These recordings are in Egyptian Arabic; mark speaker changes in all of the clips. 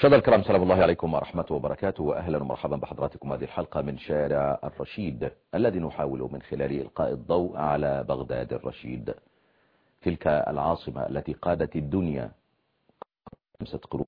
Speaker 1: مشاهدينا الكرام سلام الله عليكم ورحمته وبركاته وأهلا ومرحبا بحضراتكم هذه الحلقة من شارع الرشيد الذي نحاول من خلال إلقاء الضوء على بغداد الرشيد تلك العاصمة التي قادت الدنيا خمسة قرون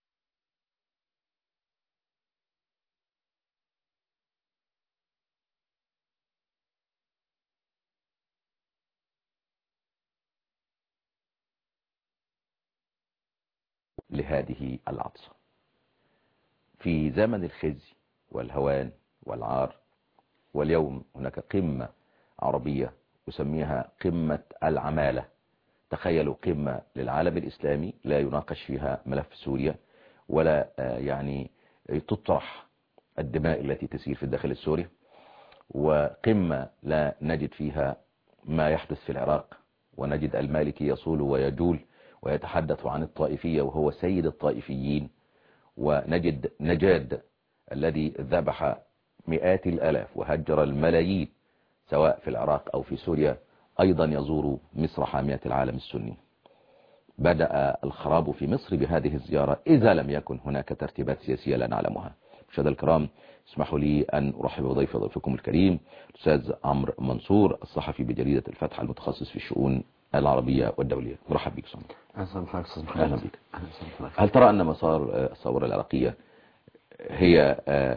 Speaker 1: لهذه العطسة في زمن الخزي والهوان والعار واليوم هناك قمة عربية يسميها قمة العمالة تخيلوا قمة للعالم الإسلامي لا يناقش فيها ملف سوريا ولا يعني تطرح الدماء التي تسير في الداخل السوري وقمة لا نجد فيها ما يحدث في العراق ونجد المالكي يصول ويجول ويتحدث عن الطائفية وهو سيد الطائفيين ونجد نجاد الذي ذبح مئات الألاف وهجر الملايين سواء في العراق أو في سوريا أيضا يزور مصر حامية العالم السني بدأ الخراب في مصر بهذه الزيارة إذا لم يكن هناك ترتيبات سياسية لا نعلمها مشاهدينا الكرام اسمحوا لي أن أرحب بضيف ضيفكم الكريم الأستاذ عمرو منصور الصحفي بجريدة الفتح المتخصص في الشؤون العربية والدولية مرحب بك سمع
Speaker 2: أهلا
Speaker 1: بك هل ترى أن مسار الثورة العراقية هي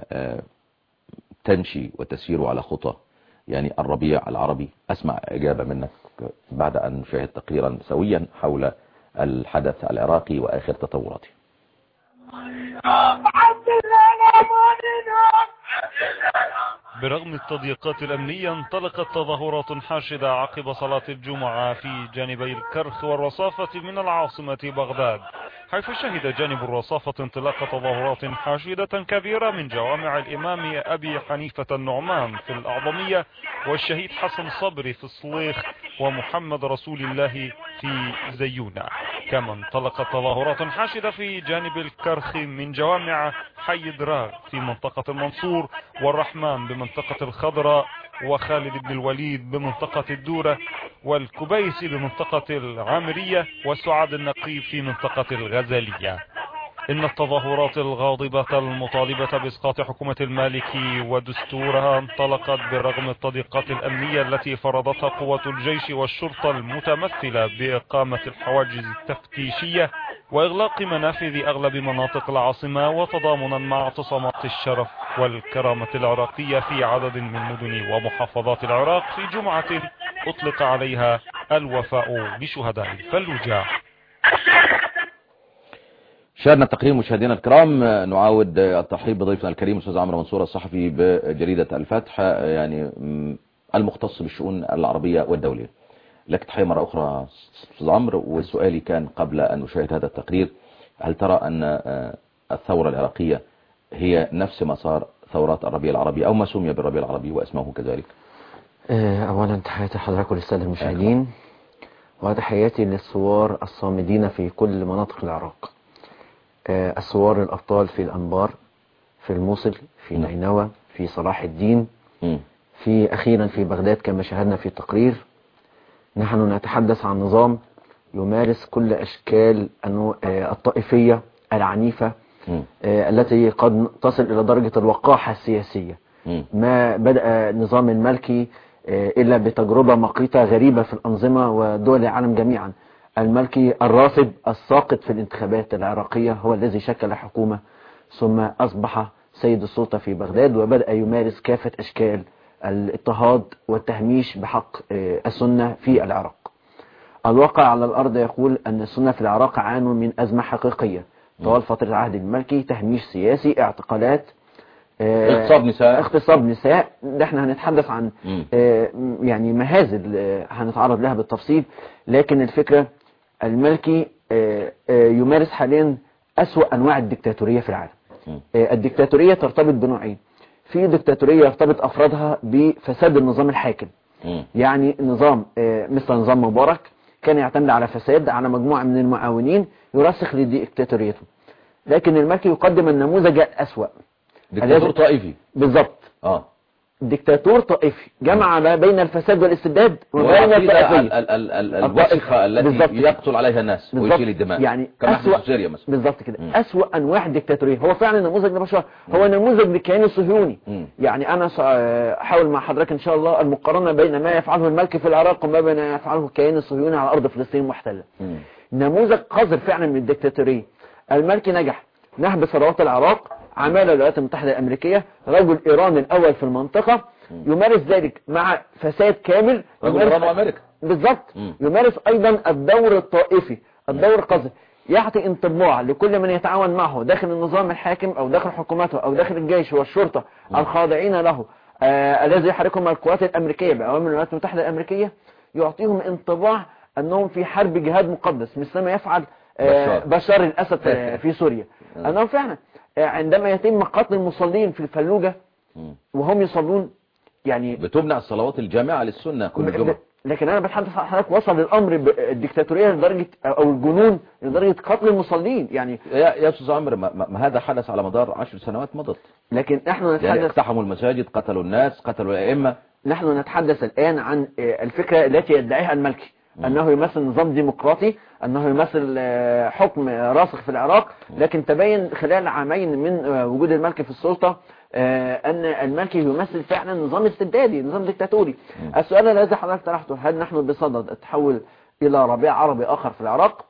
Speaker 1: تمشي وتسير على خطى يعني الربيع العربي أسمع إجابة منك بعد أن نشاهد تقريرا سويا حول الحدث العراقي وآخر تطوراته
Speaker 3: برغم التضييقات الأمنية انطلقت تظاهرات حاشدة عقب صلاة الجمعة في جانبي الكرخ والرصافة من العاصمة بغداد حيث شهد جانب الرصافة انطلاق تظاهرات حاشدة كبيرة من جوامع الإمام أبي حنيفة النعمان في الأعظمية والشهيد حسن صبري في الصليخ ومحمد رسول الله في زيونة كما انطلقت تظاهرات حاشدة في جانب الكرخ من جوامع حي دراغ في منطقة المنصور والرحمن بمنطقة الخضراء وخالد بن الوليد بمنطقة الدورة والكبيس بمنطقة العامرية وسعاد النقيب في منطقة الغزالية إن التظاهرات الغاضبة المطالبة بإسقاط حكومة المالكي ودستورها انطلقت برغم التضييقات الأمنية التي فرضتها قوة الجيش والشرطة المتمثلة بإقامة الحواجز التفتيشية وإغلاق منافذ أغلب مناطق العاصمة وتضامنا مع اعتصامات الشرف والكرامة العراقية في عدد من مدن ومحافظات العراق في جمعة أطلق عليها الوفاء بشهداء الفلوجة
Speaker 1: شاهدنا التقرير مشاهدينا الكرام نعاود الترحيب بضيفنا الكريم استاذ عمرو منصور الصحفي بجريدة الفتح يعني المختص بالشؤون العربية والدولية لك تحية مرة أخرى استاذ عمرو وسؤالي كان قبل أن نشاهد هذا التقرير هل ترى أن الثورة العراقية هي نفس مسار ثورات الربيع العربي أو ما سمي بالربيع العربي واسمه كذلك
Speaker 2: أولا تحياتي حضرتك وللسادة المشاهدين وتحياتي للثوار الصامدين في كل مناطق العراق الثوار الأبطال في الأنبار في الموصل في نينوى في صلاح الدين في أخيرا في بغداد كما شاهدنا في التقرير نحن نتحدث عن نظام يمارس كل أشكال الطائفية العنيفة التي قد تصل إلى درجة الوقاحة السياسية ما بدأ نظام الملكي إلا بتجربة مقيتة غريبة في الأنظمة ودول العالم جميعا الملكي الرافض الساقط في الانتخابات العراقية هو الذي شكل حكومة ثم أصبح سيد السلطة في بغداد وبدأ يمارس كافة أشكال الاضطهاد والتهميش بحق السنة في العراق الواقع على الأرض يقول أن السنة في العراق عانوا من أزمة حقيقية طوال فترة عهد الملكي تهميش سياسي اعتقالات
Speaker 1: اغتصاب نساء
Speaker 2: اغتصاب نساء ده احنا هنتحدث عن يعني مهازل هنتعرض لها بالتفصيل لكن الفكرة الملكي يمارس حاليا أسوأ أنواع الدكتاتورية في العالم الدكتاتورية ترتبط بنوعين في دكتاتورية يرتبط أفرادها بفساد النظام الحاكم يعني نظام مثل نظام مبارك كان يعتمد على فساد على مجموعة من المعاونين يرسخ لديكتاتوريته لكن الملكي يقدم النموذج الأسوأ
Speaker 1: دكتاتور طائفي
Speaker 2: بالظبط
Speaker 1: اه
Speaker 2: ديكتاتور طائفي جمع ما بين الفساد والاستبداد وبين
Speaker 1: والعقيدة
Speaker 2: الطائفية
Speaker 1: ال- ال- ال- ال-
Speaker 2: الطائف-
Speaker 1: الوسخة التي
Speaker 2: بالظبط.
Speaker 1: يقتل عليها الناس
Speaker 2: بالظبط.
Speaker 1: ويشيل الدماء
Speaker 2: يعني
Speaker 1: كما
Speaker 2: أسوأ
Speaker 1: في سوريا مثلا
Speaker 2: بالظبط كده
Speaker 1: مم.
Speaker 2: أسوأ أنواع الديكتاتورية هو فعلا نموذج لبشر هو نموذج للكيان الصهيوني
Speaker 1: مم.
Speaker 2: يعني أنا أحاول مع حضرتك إن شاء الله المقارنة بين ما يفعله الملك في العراق وما بين ما يفعله الكيان الصهيوني على أرض فلسطين المحتلة
Speaker 1: مم.
Speaker 2: نموذج قذر فعلا من الدكتاتورية الملك نجح نهب ثروات العراق عمال الولايات المتحدة الأمريكية رجل إيران الأول في المنطقة يمارس ذلك مع فساد كامل
Speaker 1: رجل
Speaker 2: يمارس-
Speaker 1: إيران وأمريكا.
Speaker 2: بالظبط
Speaker 1: مم.
Speaker 2: يمارس أيضا الدور الطائفي الدور القذر يعطي انطباع لكل من يتعاون معه داخل النظام الحاكم أو داخل حكومته أو داخل الجيش والشرطة الخاضعين له آه الذي يحركهم القوات الأمريكية بأوامر الولايات المتحدة الأمريكية يعطيهم انطباع أنهم في حرب جهاد مقدس مثل ما يفعل آه
Speaker 1: بشار.
Speaker 2: بشار الأسد آه، في سوريا أنهم فعلا آه، عندما يتم قتل المصلين في الفلوجة
Speaker 1: مم.
Speaker 2: وهم يصلون يعني
Speaker 1: بتمنع الصلوات الجامعة للسنة كل جمعة
Speaker 2: لكن انا بتحدث عن حضرتك وصل الامر بالديكتاتوريه لدرجه او الجنون لدرجه قتل المصلين يعني
Speaker 1: يا يا استاذ عمرو ما, ما ما هذا حدث على مدار عشر سنوات مضت
Speaker 2: لكن نحن
Speaker 1: يعني
Speaker 2: نتحدث
Speaker 1: اقتحموا المساجد قتلوا الناس قتلوا الائمه
Speaker 2: نحن نتحدث الآن عن آه، الفكرة التي يدعيها الملكي أنه يمثل نظام ديمقراطي أنه يمثل آه، حكم آه، راسخ في العراق لكن تبين خلال عامين من آه، وجود الملكي في السلطة آه، أن الملكي يمثل فعلا نظام استبدادي نظام ديكتاتوري السؤال الذي حضرتك طرحته هل نحن بصدد التحول إلى ربيع عربي آخر في العراق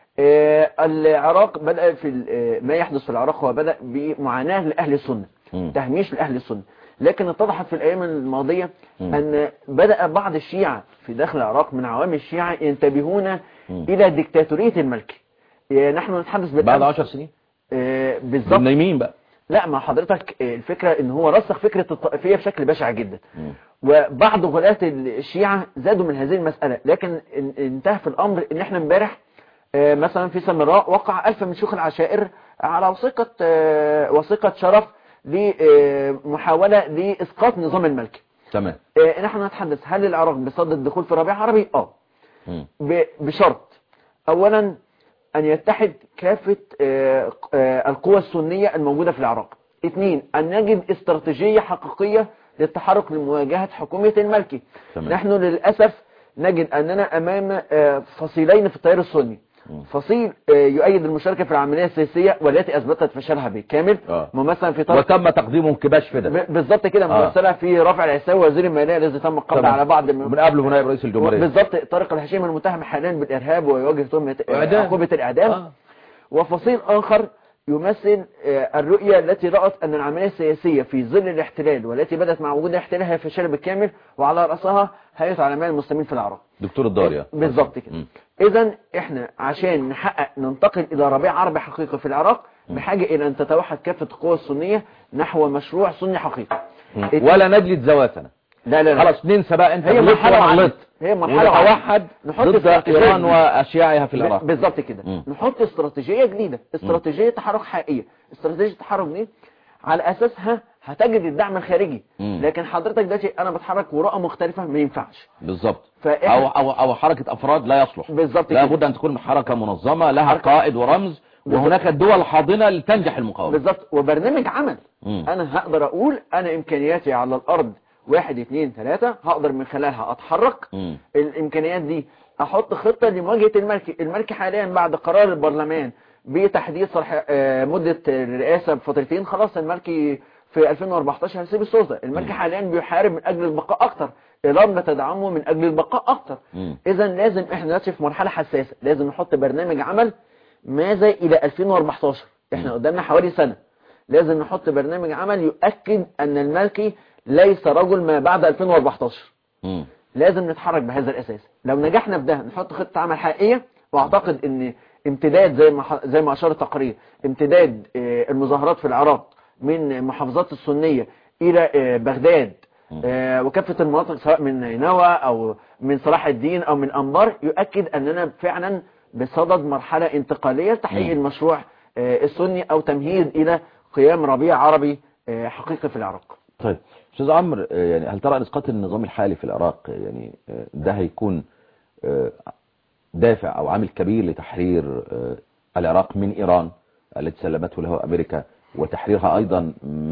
Speaker 2: آه، العراق بدأ في ال- آه، ما يحدث في العراق هو بدأ بمعاناة لأهل السنة
Speaker 1: مم.
Speaker 2: تهميش لأهل السنة لكن اتضحت في الأيام الماضية
Speaker 1: مم.
Speaker 2: أن بدأ بعض الشيعة في داخل العراق من عوام الشيعة ينتبهون
Speaker 1: مم.
Speaker 2: إلى ديكتاتورية الملك آه، نحن نتحدث
Speaker 1: بعد
Speaker 2: بالأمس
Speaker 1: عشر سنين
Speaker 2: آه، بالظبط
Speaker 1: بالنايمين بقى
Speaker 2: لا ما حضرتك آه، الفكرة ان هو رسخ فكرة الطائفية بشكل بشع جدا
Speaker 1: مم.
Speaker 2: وبعض غلاة الشيعة زادوا من هذه المسألة لكن ان- انتهى في الامر ان احنا امبارح آه، مثلا في سامراء وقع ألف من شيوخ العشائر على وثيقة آه، وثيقة شرف لمحاولة لإسقاط نظام الملك
Speaker 1: تمام
Speaker 2: آه، نحن نتحدث هل العراق بصدد الدخول في ربيع عربي؟ اه
Speaker 1: مم.
Speaker 2: ب- بشرط اولا ان يتحد كافة آه، آه، القوى السنية الموجودة في العراق اثنين ان نجد استراتيجية حقيقية للتحرك لمواجهة حكومة الملكي
Speaker 1: تمام.
Speaker 2: نحن للأسف نجد أننا أمام آه، فصيلين في التيار السني
Speaker 1: مم.
Speaker 2: فصيل آه، يؤيد المشاركة في العملية السياسية والتي أثبتت فشلها بالكامل
Speaker 1: آه.
Speaker 2: ممثلا في طرف
Speaker 1: وتم تقديم انكباش في ده
Speaker 2: ب- بالظبط كده
Speaker 1: آه.
Speaker 2: ممثلة في رافع العساوي وزير المالية الذي تم القبض
Speaker 1: تمام.
Speaker 2: على بعض من
Speaker 1: من قبل نائب رئيس الجمهورية
Speaker 2: بالظبط طارق الهشيم المتهم حاليا بالإرهاب ويواجه تهمة
Speaker 1: إعدام.
Speaker 2: عقوبة الإعدام
Speaker 1: آه.
Speaker 2: وفصيل آخر يمثل آه، الرؤية التي رأت أن العملية السياسية في ظل الاحتلال والتي بدأت مع وجود الاحتلال هي فشل بالكامل وعلى رأسها هيئة علماء المسلمين في العراق
Speaker 1: دكتور الضارية
Speaker 2: بالظبط كده
Speaker 1: مم.
Speaker 2: إذا إحنا عشان نحقق ننتقل إلى ربيع عربي حقيقي في العراق بحاجة إلى أن تتوحد كافة القوى السنية نحو مشروع سني حقيقي
Speaker 1: مم.
Speaker 2: اتنين-
Speaker 1: ولا نجلد ذواتنا
Speaker 2: لا لا لا
Speaker 1: خلاص ننسى بقى انت
Speaker 2: هي
Speaker 1: غلطت
Speaker 2: مرحلة
Speaker 1: وأنا
Speaker 2: وعدت.
Speaker 1: غلطت.
Speaker 2: هي مرحلة
Speaker 1: ونتوحد
Speaker 2: نحط
Speaker 1: ضد
Speaker 2: استراتيجية
Speaker 1: ايران
Speaker 2: جديدة.
Speaker 1: واشياعها في العراق
Speaker 2: بالظبط كده
Speaker 1: مم.
Speaker 2: نحط استراتيجية جديدة استراتيجية تحرك حقيقية استراتيجية تحرك دي على أساسها هتجد الدعم الخارجي
Speaker 1: مم.
Speaker 2: لكن حضرتك دلوقتي أنا بتحرك ورقة مختلفة ما ينفعش
Speaker 1: بالظبط
Speaker 2: فإحنا-
Speaker 1: او او او حركه افراد لا يصلح
Speaker 2: بالظبط كده.
Speaker 1: لابد ان تكون حركه منظمه لها
Speaker 2: حركة-
Speaker 1: قائد ورمز وهناك دول حاضنه لتنجح المقاومه
Speaker 2: بالظبط وبرنامج عمل
Speaker 1: مم.
Speaker 2: أنا هقدر أقول أنا إمكانياتي على الأرض واحد اتنين تلاتة هقدر من خلالها أتحرك
Speaker 1: مم.
Speaker 2: الامكانيات دي احط خطة لمواجهة الملكي الملكي حاليا بعد قرار البرلمان بتحديد صلاح آه، مدة الرئاسة بفترتين خلاص الملكي في 2014 هيسيب السلطة الملكي حاليا بيحارب من اجل البقاء اكتر ايران بتدعمه من اجل البقاء اكتر
Speaker 1: مم.
Speaker 2: اذا لازم احنا دلوقتي في مرحلة حساسة لازم نحط برنامج عمل ماذا الى 2014 احنا قدامنا حوالي سنة لازم نحط برنامج عمل يؤكد ان الملكي ليس رجل ما بعد 2014
Speaker 1: مم.
Speaker 2: لازم نتحرك بهذا الاساس لو نجحنا في ده نحط خطه عمل حقيقيه واعتقد ان امتداد زي ما ح- زي ما اشار التقرير امتداد آه، المظاهرات في العراق من المحافظات السنيه الى آه، بغداد آه، وكافه المناطق سواء من نينوى او من صلاح الدين او من انبار يؤكد اننا فعلا بصدد مرحله انتقاليه لتحقيق
Speaker 1: مم.
Speaker 2: المشروع آه، السني او تمهيد الى قيام ربيع عربي آه، حقيقي في العراق
Speaker 1: طيب استاذ عمرو آه، يعني هل ترى ان اسقاط النظام الحالي في العراق آه، يعني آه، ده هيكون آه، دافع او عامل كبير لتحرير آه، العراق من ايران التي سلمته له امريكا وتحريرها ايضا من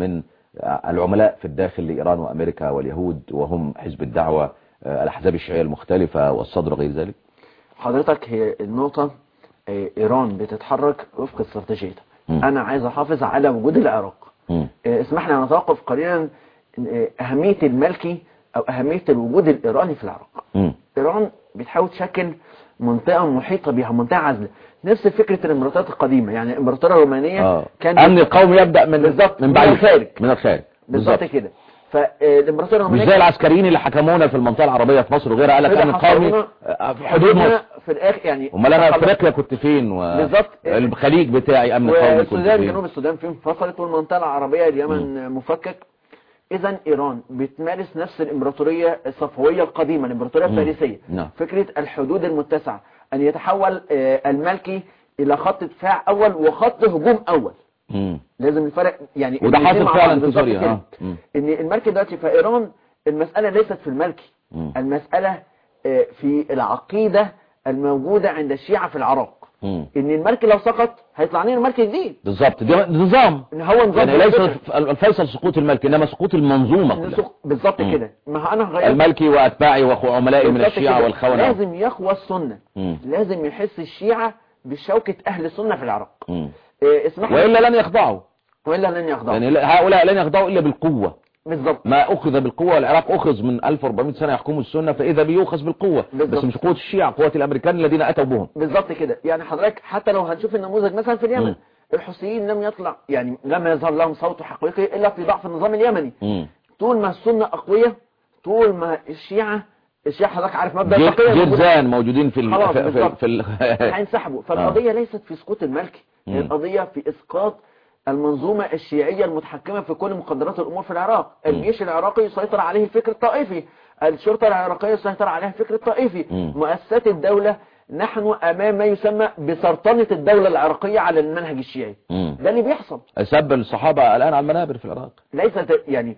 Speaker 1: العملاء في الداخل لإيران وأمريكا واليهود وهم حزب الدعوة آه، الأحزاب الشيعية المختلفة والصدر وغير ذلك
Speaker 2: حضرتك هي النقطة آه، إيران بتتحرك وفق استراتيجيتها
Speaker 1: مم.
Speaker 2: أنا عايز أحافظ على وجود العراق
Speaker 1: مم.
Speaker 2: آه، اسمح لي أن أتوقف قليلا آه، أهمية الملكي أو أهمية الوجود الإيراني في العراق
Speaker 1: مم.
Speaker 2: إيران بتحاول تشكل منطقة محيطة بها منطقة عازلة نفس فكرة الإماراتات القديمة يعني الإمبراطورية الرومانية
Speaker 1: آه.
Speaker 2: كان
Speaker 1: أمن القوم يبدأ من
Speaker 2: بالظبط
Speaker 1: من بعد
Speaker 2: من الخارج
Speaker 1: من الخارج
Speaker 2: بالظبط كده فالإمبراطورية
Speaker 1: مش
Speaker 2: الرومانية
Speaker 1: زي العسكريين اللي حكمونا في المنطقة العربية في مصر وغيرها قال لك
Speaker 2: كده
Speaker 1: أمن قومي
Speaker 2: حصرونا-
Speaker 1: آه، في حدود مصر
Speaker 2: في الآخر يعني
Speaker 1: امال انا
Speaker 2: خلاص.
Speaker 1: افريقيا كنت فين و...
Speaker 2: بالظبط.
Speaker 1: الخليج بتاعي امن قومي كنت
Speaker 2: والسودان
Speaker 1: فين
Speaker 2: جنوب السودان فين انفصلت والمنطقة العربية اليمن مفكك اذا ايران بتمارس نفس الامبراطورية الصفوية القديمة الامبراطورية
Speaker 1: مم.
Speaker 2: الفارسية
Speaker 1: نعم.
Speaker 2: فكرة الحدود المتسعة ان يتحول آه، الملكي الى خط دفاع اول وخط هجوم اول
Speaker 1: مم.
Speaker 2: لازم الفرق يعني
Speaker 1: وده
Speaker 2: الاتنين
Speaker 1: حاصل
Speaker 2: مع
Speaker 1: فعلا
Speaker 2: بعض
Speaker 1: في
Speaker 2: بالظبط
Speaker 1: سوريا
Speaker 2: كده.
Speaker 1: اه مم.
Speaker 2: ان الملكي دلوقتي في ايران المسألة ليست في الملكي
Speaker 1: مم.
Speaker 2: المسألة آه، في العقيدة الموجودة عند الشيعة في العراق
Speaker 1: مم.
Speaker 2: ان الملكي لو سقط هيطلع لنا ملك جديد
Speaker 1: بالظبط دي نظام
Speaker 2: ان هو نظام
Speaker 1: يعني ليس
Speaker 2: بالفكر.
Speaker 1: الفيصل سقوط الملك انما سقوط المنظومه كلها
Speaker 2: نسق- بالظبط
Speaker 1: مم.
Speaker 2: كده ما هو انا غيرت
Speaker 1: الملكي واتباعي وعملائي من
Speaker 2: بالظبط
Speaker 1: الشيعة
Speaker 2: كده.
Speaker 1: والخونة
Speaker 2: لازم يخوى السنة
Speaker 1: مم.
Speaker 2: لازم يحس الشيعة بشوكة اهل السنة في العراق
Speaker 1: مم.
Speaker 2: إيه اسمح لي
Speaker 1: والا لن يخضعوا
Speaker 2: والا لن يخضعوا
Speaker 1: يعني لا- هؤلاء لن يخضعوا الا بالقوه
Speaker 2: بالظبط
Speaker 1: ما اخذ بالقوه والعراق اخذ من 1400 سنه يحكموا السنه فاذا بيؤخذ بالقوه
Speaker 2: بالظبط.
Speaker 1: بس مش قوه الشيعة قوه الامريكان الذين اتوا بهم
Speaker 2: بالظبط كده يعني حضرتك حتى لو هنشوف النموذج مثلا في اليمن
Speaker 1: مم.
Speaker 2: الحوثيين لم يطلع يعني لم يظهر لهم صوت حقيقي الا في ضعف النظام اليمني
Speaker 1: مم.
Speaker 2: طول ما السنة اقوية طول ما الشيعة الشيعة حضرتك عارف مبدأ
Speaker 1: جير-
Speaker 2: الفقيه موجود.
Speaker 1: جيرزان موجودين في ال...
Speaker 2: خلاص،
Speaker 1: في, في,
Speaker 2: بالظبط.
Speaker 1: في ال...
Speaker 2: هينسحبوا فالقضية ليست في سقوط الملكي هي
Speaker 1: مم.
Speaker 2: القضية في إسقاط المنظومة الشيعية المتحكمة في كل مقدرات الأمور في العراق الجيش العراقي يسيطر عليه الفكر الطائفي الشرطة العراقية يسيطر عليها الفكر الطائفي
Speaker 1: مم.
Speaker 2: مؤسسات الدولة نحن أمام ما يسمى بسرطنة الدولة العراقية على المنهج الشيعي
Speaker 1: مم.
Speaker 2: ده اللي بيحصل
Speaker 1: سب الصحابة الآن على المنابر في العراق
Speaker 2: ليس ت- يعني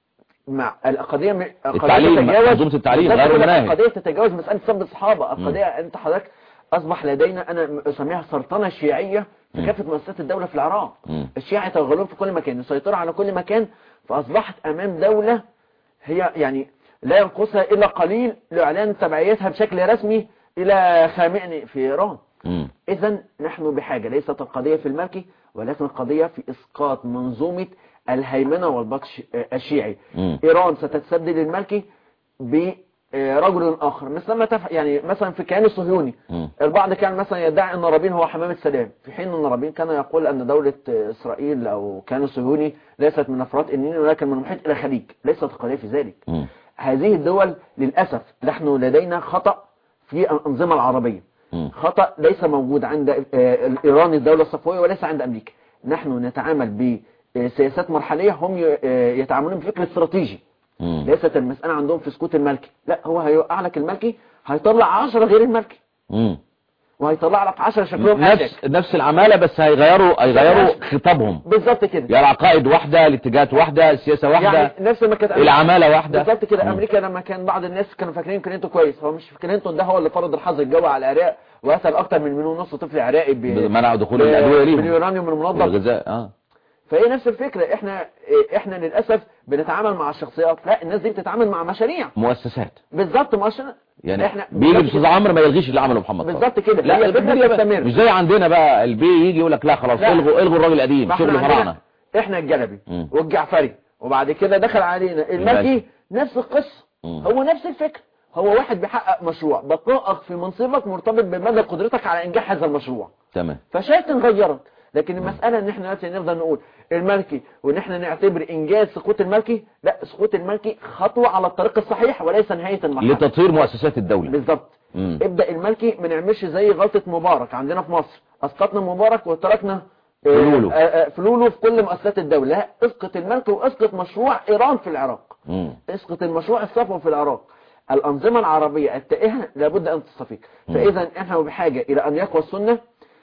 Speaker 2: مع القضية م- القضية
Speaker 1: التعليم،
Speaker 2: تتجاوز-
Speaker 1: منظومة التعليم،
Speaker 2: بالظبط
Speaker 1: غير
Speaker 2: كده،
Speaker 1: المناهج.
Speaker 2: القضية تتجاوز مسألة سب الصحابة القضية انت حضرتك اصبح لدينا انا اسميها سرطانة شيعية في
Speaker 1: مم.
Speaker 2: كافة مؤسسات الدولة في العراق
Speaker 1: مم.
Speaker 2: الشيعة يتوغلون في كل مكان يسيطروا على كل مكان فاصبحت امام دولة هي يعني لا ينقصها الا قليل لاعلان تبعيتها بشكل رسمي الى خامئني في ايران
Speaker 1: مم.
Speaker 2: إذا نحن بحاجة ليست القضية في الملكي ولكن القضية في إسقاط منظومة الهيمنة والبطش آه، الشيعي
Speaker 1: مم.
Speaker 2: إيران ستستبدل الملكي برجل آخر مثل ما تف... يعني مثلا في الكيان الصهيوني
Speaker 1: مم.
Speaker 2: البعض كان مثلا يدعي أن رابين هو حمام السلام في حين أن رابين كان يقول أن دولة آه، إسرائيل أو كيان الصهيوني ليست من أفراد النيل ولكن من محيط إلى خليج ليست القضية في ذلك
Speaker 1: مم.
Speaker 2: هذه الدول للأسف نحن لدينا خطأ في الأنظمة العربية
Speaker 1: مم.
Speaker 2: خطأ ليس موجود عند آه، الإيران الدولة الصفوية وليس عند أمريكا نحن نتعامل بسياسات مرحلية هم ي- آه، يتعاملون بفكر استراتيجي
Speaker 1: مم.
Speaker 2: ليست المسألة عندهم في سكوت الملكي لا هو هيوقع لك الملكي هيطلع عشرة غير الملكي
Speaker 1: مم.
Speaker 2: وهيطلع لك عشرة شكلهم
Speaker 1: نفس
Speaker 2: أشك
Speaker 1: نفس العمالة بس هيغيروا هيغيروا خطابهم
Speaker 2: بالظبط كده
Speaker 1: يعني العقائد واحدة الاتجاهات واحدة السياسة واحدة
Speaker 2: يعني نفس ما كانت
Speaker 1: العمالة واحدة
Speaker 2: بالظبط كده
Speaker 1: مم.
Speaker 2: امريكا لما كان بعض الناس كانوا فاكرين كلينتون كويس هو مش كلينتون ده هو اللي فرض الحظر الجوي على العراق وقتل اكتر من مليون ونص طفل عراقي ب...
Speaker 1: منع دخول
Speaker 2: ب-
Speaker 1: الأدوية ليهم
Speaker 2: باليورانيوم المنظم
Speaker 1: والغذاء اه
Speaker 2: فهي نفس الفكرة احنا احنا للأسف بنتعامل مع الشخصيات لا الناس دي بتتعامل مع مشاريع
Speaker 1: مؤسسات
Speaker 2: بالظبط مؤشر
Speaker 1: يعني
Speaker 2: احنا
Speaker 1: بيجي
Speaker 2: بالظبط
Speaker 1: الاستاذ
Speaker 2: كده.
Speaker 1: عمرو ما يلغيش اللي عمله محمد صالح.
Speaker 2: بالظبط كده
Speaker 1: لا
Speaker 2: هي الفكرة
Speaker 1: الدنيا بقى
Speaker 2: تستمر
Speaker 1: مش زي عندنا بقى البي يجي يقول لك لا خلاص
Speaker 2: لا.
Speaker 1: الغوا الغوا الراجل القديم
Speaker 2: ما احنا
Speaker 1: شغل
Speaker 2: عندنا
Speaker 1: فراعنه
Speaker 2: احنا الجلبي
Speaker 1: مم.
Speaker 2: والجعفري وبعد كده دخل علينا الملكي نفس القصة
Speaker 1: مم.
Speaker 2: هو نفس الفكرة هو واحد بيحقق مشروع بقائك في منصبك مرتبط بمدى قدرتك على انجاح هذا المشروع
Speaker 1: تمام
Speaker 2: فشايف اتغيرت لكن المسألة ان احنا دلوقتي نفضل نقول الملكي وان احنا نعتبر انجاز سقوط الملكي لا سقوط الملكي خطوة على الطريق الصحيح وليس نهاية المرحلة
Speaker 1: لتطهير مؤسسات الدولة
Speaker 2: بالظبط
Speaker 1: مم.
Speaker 2: ابدأ الملكي ما نعملش زي غلطة مبارك عندنا في مصر اسقطنا مبارك وتركنا آه،
Speaker 1: فلوله.
Speaker 2: آه، آه، فلوله في كل مؤسسات الدولة لا اسقط الملكي واسقط مشروع ايران في العراق
Speaker 1: مم.
Speaker 2: اسقط المشروع الصفوي في العراق الأنظمة العربية التائهة لابد أن تستفيق فإذا احنا بحاجة إلى أن يقوى السنة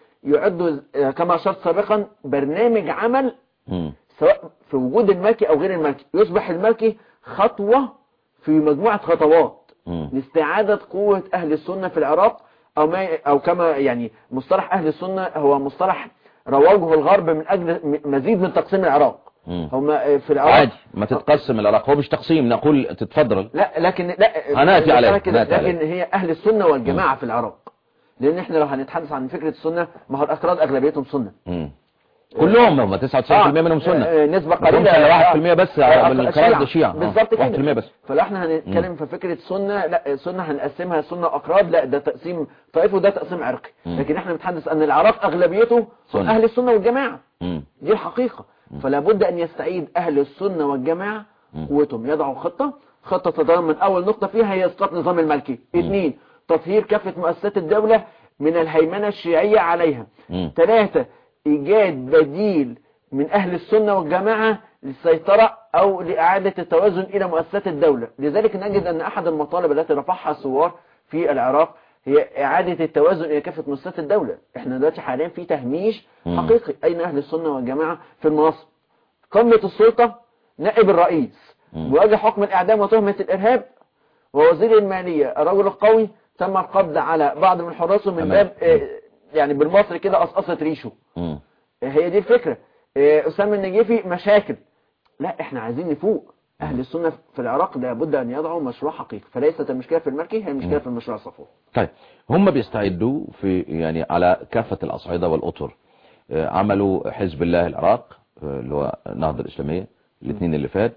Speaker 2: يعد آه، كما أشرت سابقا برنامج عمل
Speaker 1: مم.
Speaker 2: سواء في وجود الملكي أو غير الملكي يصبح الملكي خطوة في مجموعة خطوات
Speaker 1: مم.
Speaker 2: لاستعادة قوة أهل السنة في العراق أو, ما أو كما يعني مصطلح أهل السنة هو مصطلح رواجه الغرب من أجل م- مزيد من تقسيم العراق
Speaker 1: مم.
Speaker 2: هم آه، في العراق
Speaker 1: عادي ما تتقسم العراق هو مش تقسيم نقول تتفضل
Speaker 2: لا لكن لا
Speaker 1: هنأتي عليه،
Speaker 2: المسألة كده،
Speaker 1: هنأتي
Speaker 2: لكن هي اهل السنه والجماعه في العراق لان احنا لو هنتحدث عن فكره السنه ما هو الاكراد اغلبيتهم سنه
Speaker 1: مم. كلهم هم 99% منهم سنة
Speaker 2: آه، نسبة
Speaker 1: ما فيهمش
Speaker 2: قليلة
Speaker 1: إلا
Speaker 2: آه.
Speaker 1: 1% بس
Speaker 2: آه،
Speaker 1: من القرار ده شيعة آه،
Speaker 2: بالظبط
Speaker 1: 1%
Speaker 2: كده
Speaker 1: بس
Speaker 2: فلو احنا هنتكلم في فكرة سنة لا سنة هنقسمها سنة أقراد لا ده تقسيم طائفي وده تقسيم عرقي
Speaker 1: مم.
Speaker 2: لكن احنا بنتحدث أن العراق أغلبيته هم
Speaker 1: سنة.
Speaker 2: أهل السنة والجماعة
Speaker 1: مم.
Speaker 2: دي الحقيقة فلا بد أن يستعيد أهل السنة والجماعة
Speaker 1: مم.
Speaker 2: قوتهم يضعوا خطة خطة تتضمن أول نقطة فيها هي إسقاط نظام الملكي اثنين تطهير كافة مؤسسات الدولة من الهيمنة الشيعية عليها
Speaker 1: مم.
Speaker 2: ثلاثة إيجاد بديل من أهل السنة والجماعة للسيطرة أو لإعادة التوازن إلى مؤسسات الدولة لذلك نجد أن أحد المطالب التي رفعها الثوار في العراق هي إعادة التوازن إلى كافة مؤسسات الدولة إحنا دلوقتي حاليا في تهميش
Speaker 1: مم.
Speaker 2: حقيقي أين أهل السنة والجماعة في المناصب قمة السلطة نائب الرئيس
Speaker 1: مم.
Speaker 2: مواجه حكم الإعدام وتهمة الإرهاب ووزير المالية الرجل القوي تم القبض على بعض من حراسه من
Speaker 1: تمام.
Speaker 2: باب آه، يعني بالمصري كده قصقصة ريشه
Speaker 1: مم.
Speaker 2: هي دي الفكرة آه، أسامة النجيفي مشاكل لا احنا عايزين نفوق أهل السنة في العراق لابد أن يضعوا مشروع حقيقي فليست المشكلة في الملكي هي المشكلة في المشروع الصفوي
Speaker 1: طيب هم بيستعدوا في يعني على كافة الأصعدة والأطر آه، عملوا حزب الله العراق آه، اللي هو النهضة الإسلامية الاثنين اللي فات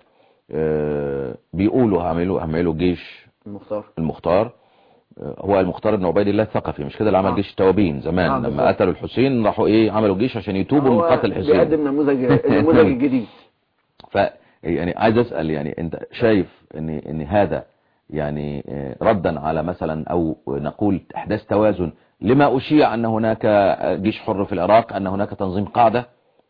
Speaker 1: آه، بيقولوا هعملوا هعملوا جيش
Speaker 2: المختار
Speaker 1: المختار آه، هو المختار بن عبيد الله الثقفي مش كده اللي عمل
Speaker 2: آه.
Speaker 1: جيش التوابين زمان
Speaker 2: آه،
Speaker 1: لما
Speaker 2: بالظبط.
Speaker 1: قتلوا الحسين راحوا ايه عملوا جيش عشان يتوبوا من
Speaker 2: هو
Speaker 1: قتل الحسين
Speaker 2: بيقدم نموذج النموذج الجديد
Speaker 1: ف يعني عايز اسال يعني انت شايف ان ان هذا يعني آه، ردا على مثلا او نقول احداث توازن لما اشيع ان هناك جيش حر في العراق ان هناك تنظيم قاعده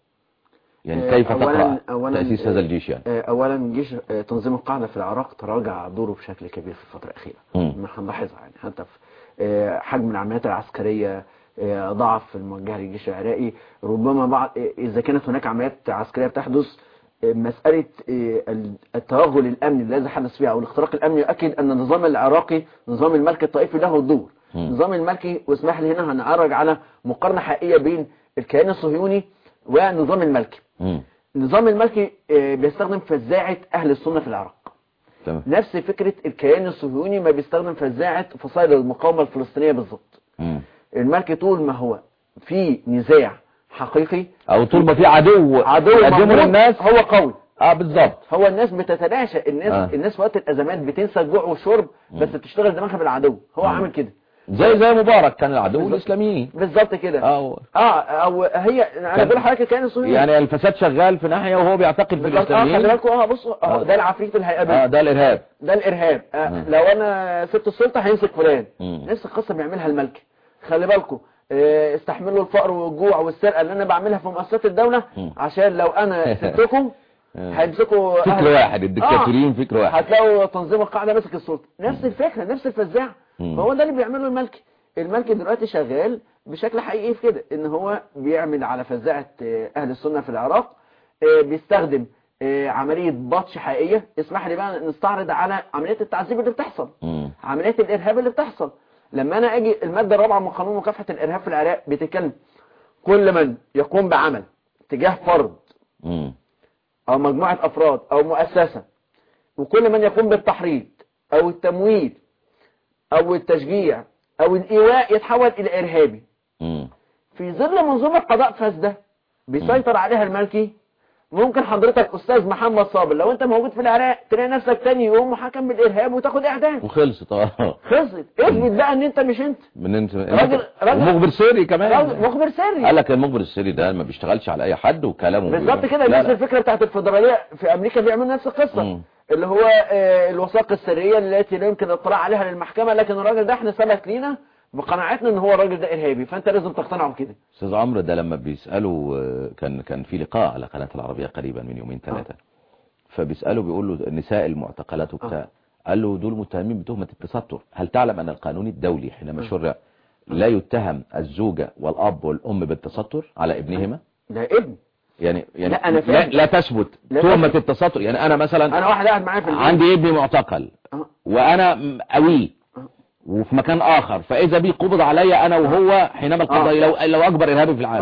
Speaker 1: يعني
Speaker 2: آه،
Speaker 1: كيف
Speaker 2: أولاً-
Speaker 1: تقرا
Speaker 2: أولاً،
Speaker 1: تاسيس
Speaker 2: آه،
Speaker 1: هذا الجيش يعني
Speaker 2: آه، اولا جيش آه، تنظيم القاعده في العراق تراجع دوره بشكل كبير في الفتره الاخيره
Speaker 1: مم.
Speaker 2: ما هنلاحظها يعني حتى في آه، حجم العمليات العسكريه آه، ضعف الموجهه للجيش العراقي ربما بعض آه، اذا كانت هناك عمليات عسكريه بتحدث آه، مساله آه، ال- التوغل الامني الذي حدث فيها او الاختراق الامني يؤكد ان النظام العراقي نظام الملك الطائفي له دور
Speaker 1: مم.
Speaker 2: النظام الملكي واسمح لي هنا هنعرج على مقارنه حقيقيه بين الكيان الصهيوني والنظام الملكي
Speaker 1: مم.
Speaker 2: النظام الملكي آه، بيستخدم فزاعة أهل السنة في العراق
Speaker 1: تمام
Speaker 2: نفس فكرة الكيان الصهيوني ما بيستخدم فزاعة فصائل المقاومة الفلسطينية بالظبط
Speaker 1: مم.
Speaker 2: الملكي طول ما هو في نزاع حقيقي
Speaker 1: او طول ما في عدو
Speaker 2: عدو
Speaker 1: يقدمه
Speaker 2: موجود،
Speaker 1: للناس
Speaker 2: هو قوي
Speaker 1: اه بالظبط
Speaker 2: هو الناس بتتلاشى الناس
Speaker 1: آه.
Speaker 2: الناس في وقت الأزمات بتنسى الجوع والشرب بس بتشتغل دماغها بالعدو هو
Speaker 1: مم.
Speaker 2: عامل كده
Speaker 1: زي زي مبارك كان العدو
Speaker 2: بالظبط.
Speaker 1: الاسلاميين
Speaker 2: بالظبط كده
Speaker 1: اه
Speaker 2: اه او هي انا
Speaker 1: كان-
Speaker 2: بقول لحضرتك الكيان الصهيوني
Speaker 1: يعني الفساد شغال في ناحيه وهو بيعتقد في
Speaker 2: بالظبط. اه خلي
Speaker 1: الاسلاميين
Speaker 2: بالكم اه بصوا
Speaker 1: آه.
Speaker 2: اه ده العفريت اللي هيقابل
Speaker 1: اه ده الارهاب
Speaker 2: ده الارهاب آه
Speaker 1: مم.
Speaker 2: لو انا سبت السلطه هيمسك فلان
Speaker 1: مم.
Speaker 2: نفس القصه بيعملها الملكي خلي بالكم آه استحملوا الفقر والجوع والسرقه اللي انا بعملها في مؤسسات الدوله
Speaker 1: مم.
Speaker 2: عشان لو انا سبتكم هيمسكوا
Speaker 1: فكر
Speaker 2: أهل-
Speaker 1: واحد الدكتاتوريين فكر واحد
Speaker 2: هتلاقوا تنظيم القاعده ماسك السلطه نفس الفكره نفس الفزاعه
Speaker 1: مم.
Speaker 2: فهو ده اللي بيعمله الملكي الملكي دلوقتي شغال بشكل حقيقي في كده ان هو بيعمل على فزاعه آه، اهل السنه في العراق آه، بيستخدم آه، عمليه بطش حقيقيه اسمح لي بقى نستعرض على عمليات التعذيب اللي بتحصل
Speaker 1: مم.
Speaker 2: عمليات الارهاب اللي بتحصل لما انا اجي الماده الرابعه من قانون مكافحه الارهاب في العراق بتتكلم كل من يقوم بعمل تجاه فرد
Speaker 1: مم.
Speaker 2: او مجموعة افراد او مؤسسة وكل من يقوم بالتحريض او التمويل او التشجيع او الايواء يتحول الى ارهابي
Speaker 1: مم.
Speaker 2: في ظل منظومة قضاء فاسدة بيسيطر عليها الملكي ممكن حضرتك استاذ محمد صابر لو انت موجود في العراق تلاقي نفسك تاني يوم محاكم بالارهاب وتاخد اعدام
Speaker 1: وخلصت اه
Speaker 2: خلصت اثبت بقى ان انت مش انت
Speaker 1: من انت
Speaker 2: راجل- راجل-
Speaker 1: مخبر سري
Speaker 2: راجل
Speaker 1: كمان
Speaker 2: مخبر سري
Speaker 1: قال لك المخبر السري ده ما بيشتغلش على اي حد وكلامه
Speaker 2: بالظبط كده
Speaker 1: لا
Speaker 2: نفس
Speaker 1: لا.
Speaker 2: الفكره بتاعت الفدراليه في امريكا بيعملوا نفس القصه
Speaker 1: مم.
Speaker 2: اللي هو آه، الوثائق السريه التي لا يمكن الاطلاع عليها للمحكمه لكن الراجل ده احنا ثبت لينا بقناعتنا ان هو الراجل ده ارهابي فانت لازم تقتنع بكده
Speaker 1: استاذ عمرو ده لما بيسالوا آه، كان كان في لقاء على قناه العربيه قريبا من يومين ثلاثه فبيسالوا بيقول له نساء المعتقلات وبتاع قال له دول متهمين بتهمه التستر هل تعلم ان القانون الدولي حينما شرع لا يتهم الزوجه والاب والام بالتستر على ابنهما
Speaker 2: ده ابن
Speaker 1: يعني يعني
Speaker 2: لا، أنا
Speaker 1: لا,
Speaker 2: فاهم.
Speaker 1: لا تثبت
Speaker 2: لا
Speaker 1: تهمه
Speaker 2: تثبت.
Speaker 1: التستر يعني انا مثلا
Speaker 2: انا واحد قاعد معايا في البيت
Speaker 1: عندي ابني معتقل
Speaker 2: آه.
Speaker 1: وانا م- قوي
Speaker 2: آه.
Speaker 1: وفي مكان اخر فاذا بي قبض علي انا وهو حينما القضاء
Speaker 2: آه.
Speaker 1: لو لو اكبر ارهابي في العالم
Speaker 2: آه.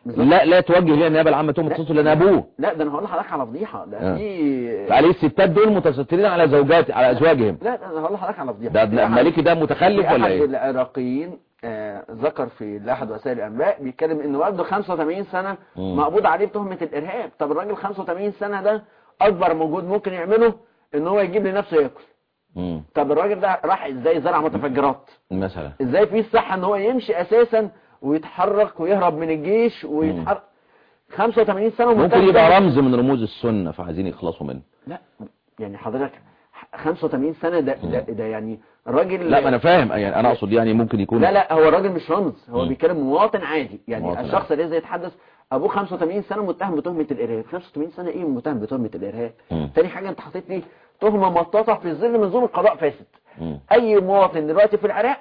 Speaker 2: بالظبط.
Speaker 1: لا لا توجه لي النيابه العامه تهم
Speaker 2: لا.
Speaker 1: اتصل لان ابوه
Speaker 2: لا ده انا هقول لحضرتك على فضيحه ده
Speaker 1: آه.
Speaker 2: في
Speaker 1: فعليه الستات دول متسترين على زوجات على ازواجهم
Speaker 2: لا ده انا هقول لحضرتك على فضيحه
Speaker 1: ده
Speaker 2: في
Speaker 1: ده
Speaker 2: أحد-
Speaker 1: المالكي ده متخلف
Speaker 2: في
Speaker 1: ولا
Speaker 2: احد
Speaker 1: ايه
Speaker 2: العراقيين آه، ذكر في احد وسائل الانباء بيتكلم ان والده 85 سنه
Speaker 1: مم.
Speaker 2: مقبوض عليه بتهمه الارهاب طب الراجل 85 سنه ده اكبر مجهود ممكن يعمله ان هو يجيب لنفسه ياكل
Speaker 1: مم.
Speaker 2: طب الراجل ده راح ازاي زرع متفجرات
Speaker 1: مثلا
Speaker 2: ازاي في الصحه ان هو يمشي اساسا ويتحرك ويهرب من الجيش ويتحرك 85 سنه
Speaker 1: ممكن
Speaker 2: ومنتهى
Speaker 1: يبقى
Speaker 2: الجهل.
Speaker 1: رمز من رموز السنه فعايزين يخلصوا منه
Speaker 2: لا يعني حضرتك 85 سنه ده ده, ده يعني راجل
Speaker 1: لا ما انا فاهم يعني انا اقصد يعني ممكن يكون
Speaker 2: لا لا هو الراجل مش رمز هو
Speaker 1: مم.
Speaker 2: بيتكلم مواطن عادي يعني
Speaker 1: مواطن
Speaker 2: الشخص الذي يتحدث ابوه 85 سنه متهم بتهمه الارهاب 85 سنه ايه متهم بتهمه الارهاب
Speaker 1: مم.
Speaker 2: تاني حاجه انت حاطط لي تهمه مطاطه في ظل منظومه قضاء فاسد
Speaker 1: مم.
Speaker 2: اي مواطن دلوقتي في العراق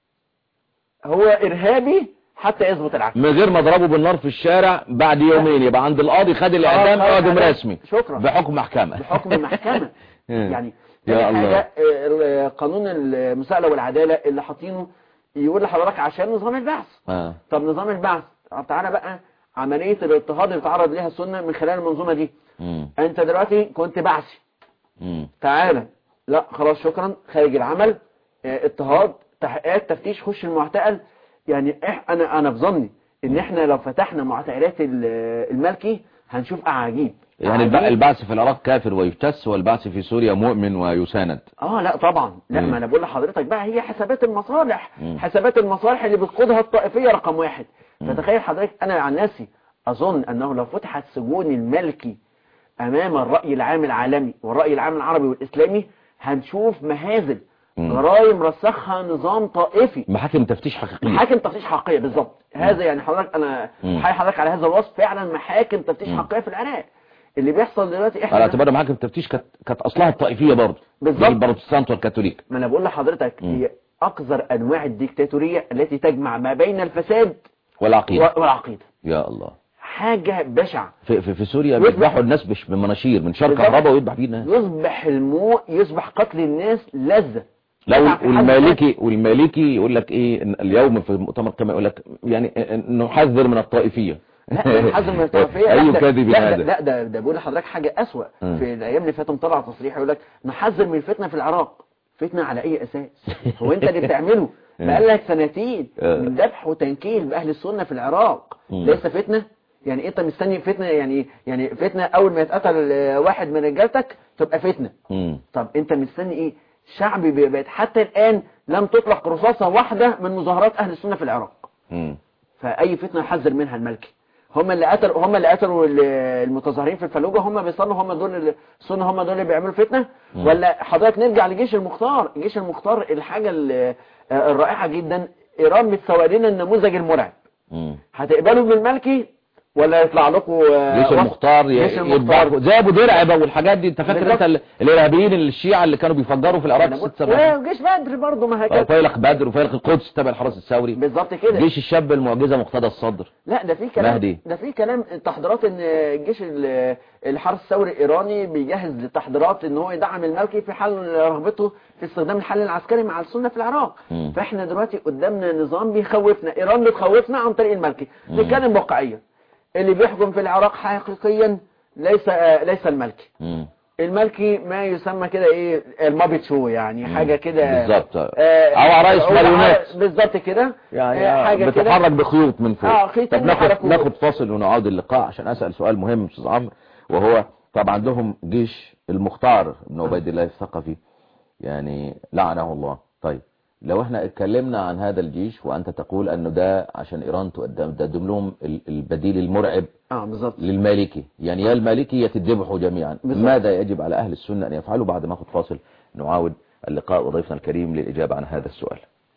Speaker 2: هو ارهابي حتى يثبت العكس
Speaker 1: من غير ما اضربه بالنار في الشارع بعد يومين يبقى عند القاضي خد الاعدام
Speaker 2: خلاص،
Speaker 1: اعدام
Speaker 2: خلاص.
Speaker 1: رسمي
Speaker 2: شكرا.
Speaker 1: بحكم محكمه
Speaker 2: بحكم المحكمه يعني
Speaker 1: يا
Speaker 2: تاني
Speaker 1: الله.
Speaker 2: حاجه آه، قانون المساءله والعداله اللي حاطينه يقول لحضرتك عشان نظام البعث
Speaker 1: اه
Speaker 2: طب نظام البعث طب تعالى بقى عملية الاضطهاد اللي تعرض ليها السنة من خلال المنظومة دي
Speaker 1: مم.
Speaker 2: انت دلوقتي كنت بعثي
Speaker 1: مم.
Speaker 2: تعالى لا خلاص شكرا خارج العمل اه، اضطهاد تحقيقات تفتيش خش المعتقل يعني إح انا انا في ظني ان احنا لو فتحنا معتقلات ال- الملكي هنشوف اعاجيب
Speaker 1: يعني الب-
Speaker 2: أعاجيب.
Speaker 1: البعث في العراق كافر ويفتس والبعث في سوريا مؤمن ويساند
Speaker 2: اه لا طبعا لا
Speaker 1: مم.
Speaker 2: ما انا بقول لحضرتك بقى هي حسابات المصالح
Speaker 1: مم.
Speaker 2: حسابات المصالح اللي بتقودها الطائفية رقم واحد
Speaker 1: مم.
Speaker 2: فتخيل حضرتك انا عن نفسي اظن انه لو فتحت سجون الملكي امام الرأي العام العالمي والرأي العام العربي والاسلامي هنشوف مهازل
Speaker 1: مم.
Speaker 2: جرائم رسخها نظام طائفي
Speaker 1: محاكم تفتيش حقيقية
Speaker 2: محاكم تفتيش حقيقية بالظبط هذا يعني حضرتك انا
Speaker 1: مم.
Speaker 2: حي حضرتك على هذا الوصف فعلا محاكم تفتيش
Speaker 1: مم.
Speaker 2: حقيقية في العراق اللي بيحصل دلوقتي احنا
Speaker 1: على اعتبار محاكم التفتيش كانت كانت اصلها الطائفية برضه
Speaker 2: بالظبط.
Speaker 1: زي البروتستانت والكاثوليك
Speaker 2: ما انا بقول لحضرتك
Speaker 1: مم.
Speaker 2: هي اقذر انواع الديكتاتورية التي تجمع ما بين الفساد
Speaker 1: والعقيدة
Speaker 2: و- والعقيدة
Speaker 1: يا الله
Speaker 2: حاجة بشعة
Speaker 1: في, في, في سوريا
Speaker 2: يذبح-
Speaker 1: بيذبحوا الناس مش بمناشير من شر
Speaker 2: بالظبط.
Speaker 1: كهرباء ويذبح بيه الناس
Speaker 2: يصبح الموت يصبح قتل الناس لذة
Speaker 1: لا
Speaker 2: يقع في حد
Speaker 1: والمالكي والمالكي يقول لك ايه إن اليوم في المؤتمر كما يقول لك يعني نحذر من الطائفية
Speaker 2: لا ده الحزم من الطرفية لا
Speaker 1: اي
Speaker 2: ده-
Speaker 1: كاذب
Speaker 2: لا ده-
Speaker 1: هذا
Speaker 2: لا ده ده بقول لحضرتك حاجة أسوأ
Speaker 1: مم.
Speaker 2: في الأيام اللي فاتوا طلع تصريح يقول لك نحذر من الفتنة في العراق فتنة على أي أساس هو أنت اللي بتعمله بقالك سنتين
Speaker 1: آه.
Speaker 2: من ذبح وتنكيل بأهل السنة في العراق
Speaker 1: مم.
Speaker 2: ليس فتنة يعني انت مستني فتنة يعني يعني فتنة اول ما يتقتل آه، واحد من رجالتك تبقى فتنة
Speaker 1: مم.
Speaker 2: طب انت مستني ايه شعب بي- بقت حتى الان لم تطلق رصاصة واحدة من مظاهرات اهل السنة في العراق
Speaker 1: مم.
Speaker 2: فاي فتنة يحذر منها الملكي هم اللي قتلوا هم اللي قتلوا ال- المتظاهرين في الفلوجة هم بيصلوا هم دول اللي- السنة هم دول اللي بيعملوا فتنة
Speaker 1: مم.
Speaker 2: ولا حضرتك نرجع لجيش المختار جيش المختار الحاجة ال- آه، الرائعة جدا ايران بتسوق لنا النموذج المرعب
Speaker 1: مم.
Speaker 2: هتقبلوا بالملكي ولا يطلع لكم آه،
Speaker 1: جيش
Speaker 2: وفد؟
Speaker 1: المختار ي-
Speaker 2: جيش المختار
Speaker 1: يذبحوا زي ابو درع بقى والحاجات دي انت فاكر
Speaker 2: بالظبط.
Speaker 1: انت ال- الارهابيين الشيعة اللي كانوا بيفجروا في العراق
Speaker 2: أنا
Speaker 1: في
Speaker 2: بقول-
Speaker 1: ست سبعات
Speaker 2: وجيش بدر برضه ما
Speaker 1: آه،
Speaker 2: هكذا
Speaker 1: فيلق بدر وفيلق القدس تبع الحرس الثوري
Speaker 2: بالظبط كده
Speaker 1: جيش الشاب المعجزة مقتدى الصدر
Speaker 2: لا ده في كلام
Speaker 1: مهدي.
Speaker 2: ده في كلام تحضيرات ان الجيش ال- الحرس الثوري الايراني بيجهز للتحضيرات ان هو يدعم الملكي في حال رغبته في استخدام الحل العسكري مع السنه في العراق
Speaker 1: مم.
Speaker 2: فاحنا دلوقتي قدامنا نظام بيخوفنا ايران بتخوفنا عن طريق الملكي
Speaker 1: مم.
Speaker 2: نتكلم واقعيا اللي بيحكم في العراق حقيقيا ليس آه، ليس الملكي
Speaker 1: مم.
Speaker 2: الملكي ما يسمى كده ايه المابت شو يعني
Speaker 1: مم.
Speaker 2: حاجه كده
Speaker 1: بالظبط.
Speaker 2: آه،
Speaker 1: أو عرايس
Speaker 2: هو
Speaker 1: ماريونات.
Speaker 2: ع- بالظبط كده
Speaker 1: يعني
Speaker 2: آه، حاجه كده
Speaker 1: بتتحرك بخيوط من فوق
Speaker 2: آه، خيط
Speaker 1: طب ناخد
Speaker 2: بيتحركوا.
Speaker 1: ناخد فاصل ونعود اللقاء عشان اسال سؤال مهم استاذ عمرو وهو طبعا عندهم جيش المختار بن عبيد الله الثقفي يعني لعنه الله طيب لو احنا اتكلمنا عن هذا الجيش وانت تقول انه ده عشان ايران تقدم تقدم لهم ال- البديل المرعب
Speaker 2: اه بالظبط
Speaker 1: للمالكي يعني يا المالكي يتذبحوا جميعا
Speaker 2: بالظبط.
Speaker 1: ماذا يجب على اهل السنة ان يفعلوا بعد ما اخذ فاصل نعاود اللقاء وضيفنا الكريم للاجابة عن هذا السؤال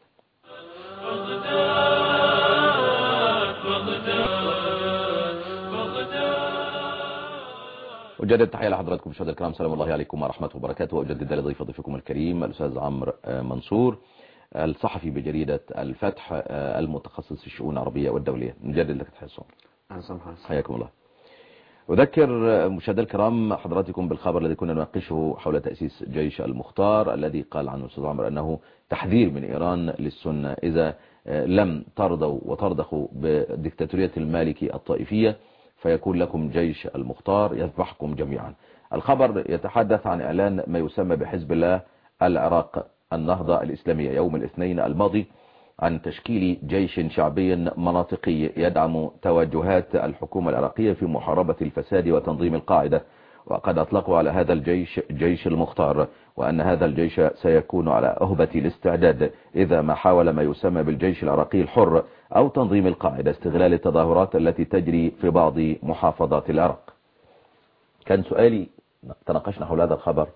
Speaker 1: أجدد التحية لحضراتكم مشاهدينا الكرام سلام الله عليكم ورحمة وبركاته وأجدد لضيف ضيفكم الكريم الأستاذ عمرو آه، منصور الصحفي بجريدة الفتح آه، المتخصص في الشؤون العربية والدولية نجدد لك التحية الصوم
Speaker 2: انا سامحك
Speaker 1: حياكم الله أذكر مشاهدي الكرام حضراتكم بالخبر الذي كنا نناقشه حول تأسيس جيش المختار الذي قال عنه الأستاذ عمر أنه تحذير من إيران للسنة إذا لم ترضوا وترضخوا بديكتاتورية المالكي الطائفية فيكون لكم جيش المختار يذبحكم جميعا الخبر يتحدث عن إعلان ما يسمى بحزب الله العراق النهضة الإسلامية يوم الاثنين الماضي عن تشكيل جيش شعبي مناطقي يدعم توجهات الحكومة العراقية في محاربة الفساد وتنظيم القاعدة وقد أطلقوا على هذا الجيش جيش المختار وأن هذا الجيش سيكون على أهبة الاستعداد إذا ما حاول ما يسمى بالجيش العراقي الحر أو تنظيم القاعدة استغلال التظاهرات التي تجري في بعض محافظات العراق كان سؤالي تناقشنا حول هذا الخبر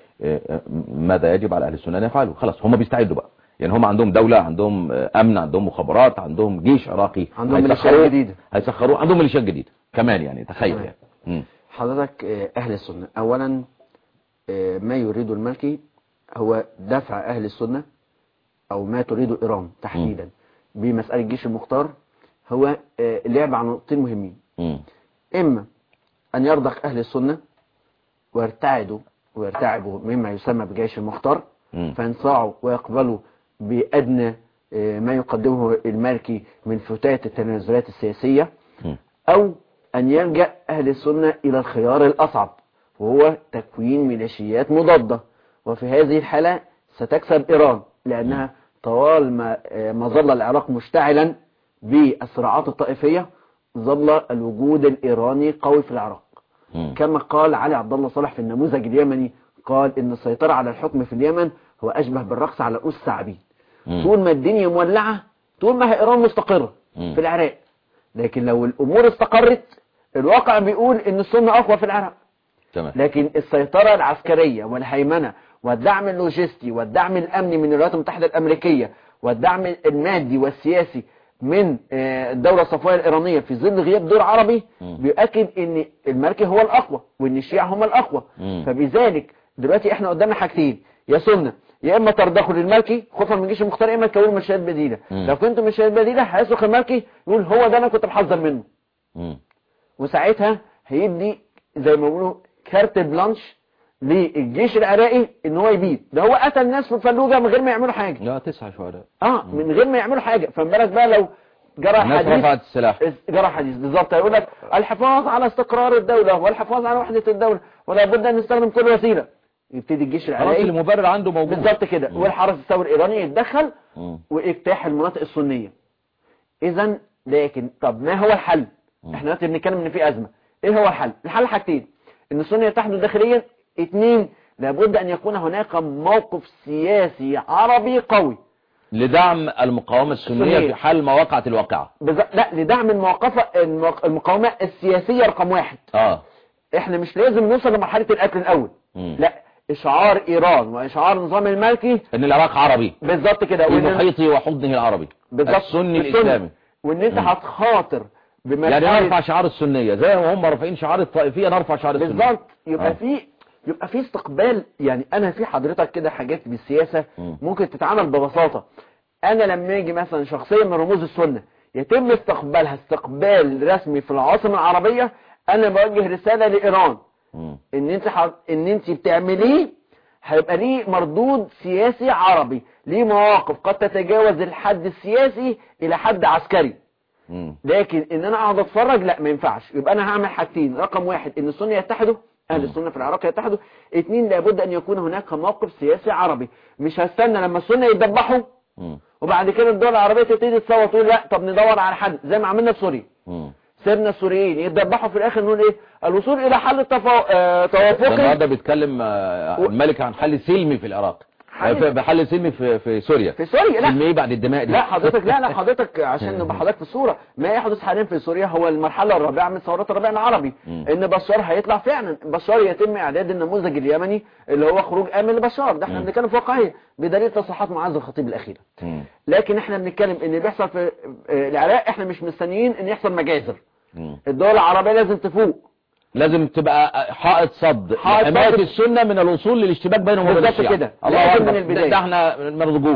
Speaker 1: ماذا يجب على أهل السنة أن يفعلوا خلاص هم بيستعدوا بقى يعني هم عندهم دولة عندهم أمن عندهم مخابرات عندهم جيش عراقي
Speaker 2: عندهم ميليشيات جديدة
Speaker 1: هيسخروه عندهم ميليشيات جديدة كمان يعني تخيل يعني مم.
Speaker 2: حضرتك آه، أهل السنة أولا آه، ما يريد الملكي هو دفع أهل السنة أو ما تريد إيران تحديدا بمسألة الجيش المختار هو آه، اللعب عن نقطتين مهمين
Speaker 1: مم.
Speaker 2: إما أن يرضخ أهل السنة ويرتعدوا ويرتعبوا مما يسمى بجيش المختار
Speaker 1: مم.
Speaker 2: فينصاعوا ويقبلوا بأدنى آه، ما يقدمه المالكي من فتات التنازلات السياسية
Speaker 1: مم.
Speaker 2: أو أن يلجأ أهل السنة إلى الخيار الأصعب وهو تكوين ميليشيات مضادة وفي هذه الحالة ستكسب إيران لأنها طوال ما آه، ما ظل العراق مشتعلا بالصراعات الطائفية ظل الوجود الإيراني قوي في العراق
Speaker 1: مم.
Speaker 2: كما قال علي عبد الله صالح في النموذج اليمني قال ان السيطرة على الحكم في اليمن هو اشبه بالرقص على رؤوس الثعابين
Speaker 1: مم.
Speaker 2: طول ما الدنيا مولعة طول ما هي ايران مستقرة
Speaker 1: مم.
Speaker 2: في العراق لكن لو الامور استقرت الواقع بيقول ان السنة اقوى في العراق
Speaker 1: تمام
Speaker 2: لكن السيطرة العسكرية والهيمنة والدعم اللوجستي والدعم الامني من الولايات المتحدة الامريكية والدعم المادي والسياسي من آه، الدولة الصفوية الإيرانية في ظل غياب دور عربي
Speaker 1: مم.
Speaker 2: بيؤكد ان المالكي هو الأقوى وان الشيعة هم الأقوى
Speaker 1: مم.
Speaker 2: فبذلك دلوقتي احنا قدامنا حاجتين يا سنة يا اما ترضخوا للمالكي خوفا من جيش المختار يا اما تكونوا مشاهد بديلة
Speaker 1: مم.
Speaker 2: لو كنتوا مشاهد بديلة هيصرخ المالكي يقول هو ده انا كنت بحذر منه
Speaker 1: مم.
Speaker 2: وساعتها هيدي زي ما بيقولوا كارت بلانش للجيش العراقي ان هو يبيد ده هو قتل ناس في الفلوجة من غير ما يعملوا حاجة
Speaker 1: لا تسعة شهداء
Speaker 2: اه من غير ما يعملوا حاجة فما بالك بقى لو جرى
Speaker 1: الناس
Speaker 2: حديث
Speaker 1: رفعت السلاح
Speaker 2: جرى حديث بالظبط هيقول لك الحفاظ على استقرار الدولة والحفاظ على وحدة الدولة ولا بد ان نستخدم كل وسيلة يبتدي الجيش
Speaker 1: خلاص
Speaker 2: العراقي
Speaker 1: المبرر عنده موجود
Speaker 2: بالظبط كده
Speaker 1: مم.
Speaker 2: والحرس الثوري الايراني يتدخل
Speaker 1: مم.
Speaker 2: واجتاح المناطق السنية اذا لكن طب ما هو الحل
Speaker 1: مم.
Speaker 2: احنا دلوقتي بنتكلم ان في ازمة ايه هو الحل الحل حاجتين ان السنة يتحدوا داخليا اتنين لابد ان يكون هناك موقف سياسي عربي قوي
Speaker 1: لدعم المقاومة السنية
Speaker 2: السنية.
Speaker 1: في حال ما وقعت الواقعة
Speaker 2: بز... لا لدعم المواقفة المق- المقاومة السياسية رقم واحد
Speaker 1: اه
Speaker 2: احنا مش لازم نوصل لمرحلة القتل الاول
Speaker 1: مم.
Speaker 2: لا اشعار ايران واشعار النظام المالكي
Speaker 1: ان العراق عربي
Speaker 2: بالظبط كده
Speaker 1: في
Speaker 2: وإن-
Speaker 1: محيطه وحضنه العربي
Speaker 2: بالظبط
Speaker 1: السني
Speaker 2: السنة.
Speaker 1: الاسلامي
Speaker 2: وان انت
Speaker 1: مم.
Speaker 2: هتخاطر
Speaker 1: يعني
Speaker 2: بمسألة
Speaker 1: نرفع شعار السنية زي ما هم رافعين شعار الطائفية نرفع شعار السنية
Speaker 2: بالظبط يبقى
Speaker 1: آه.
Speaker 2: في يبقى في استقبال يعني انا في حضرتك كده حاجات بالسياسة
Speaker 1: مم.
Speaker 2: ممكن تتعامل ببساطة انا لما اجي مثلا شخصية من رموز السنة يتم استقبالها استقبال رسمي في العاصمة العربية انا بوجه رسالة لايران
Speaker 1: مم.
Speaker 2: ان انت ح... ان انت بتعمليه هيبقى ليه مردود سياسي عربي ليه مواقف قد تتجاوز الحد السياسي الى حد عسكري
Speaker 1: مم.
Speaker 2: لكن ان انا اقعد اتفرج لا ما ينفعش يبقى انا هعمل حاجتين رقم واحد ان السنة يتحدوا اهل السنة في العراق يتحدوا اتنين لابد ان يكون هناك موقف سياسي عربي مش هستنى لما السنة يتدبحوا
Speaker 1: مم.
Speaker 2: وبعد كده الدول العربية تبتدي تصوت تقول لا طب ندور على حل زي ما عملنا في سوريا
Speaker 1: مم.
Speaker 2: سيبنا السوريين يتدبحوا في الاخر نقول ايه الوصول الى حل تفا... آه...
Speaker 1: ده
Speaker 2: توافقي
Speaker 1: النهارده بيتكلم آه، الملك عن حل سلمي في العراق
Speaker 2: حل-
Speaker 1: آه، في- بحل سلمي في في سوريا
Speaker 2: في سوريا لا
Speaker 1: سلمي ايه بعد الدماء دي
Speaker 2: لا حضرتك لا لا حضرتك عشان نبقى حضرتك في الصورة ما يحدث حاليا في سوريا هو المرحلة الرابعة من ثورات الربيع العربي
Speaker 1: مم.
Speaker 2: ان بشار هيطلع فعلا بشار يتم اعداد النموذج اليمني اللي هو خروج امن لبشار ده احنا
Speaker 1: مم.
Speaker 2: بنتكلم في واقعية بدليل تصريحات معاذ الخطيب الاخيرة
Speaker 1: مم.
Speaker 2: لكن احنا بنتكلم ان اللي بيحصل في آه، العراق احنا مش مستنيين ان يحصل مجازر
Speaker 1: مم.
Speaker 2: الدول العربية لازم تفوق
Speaker 1: لازم تبقى حائط صد
Speaker 2: حائط
Speaker 1: حماية
Speaker 2: صد.
Speaker 1: السنة من الوصول للاشتباك بينهم وبين
Speaker 2: بالظبط
Speaker 1: الشيعة
Speaker 2: كده.
Speaker 1: الله
Speaker 2: لازم
Speaker 1: أكبر
Speaker 2: من البداية.
Speaker 1: ده, ده احنا نرجوه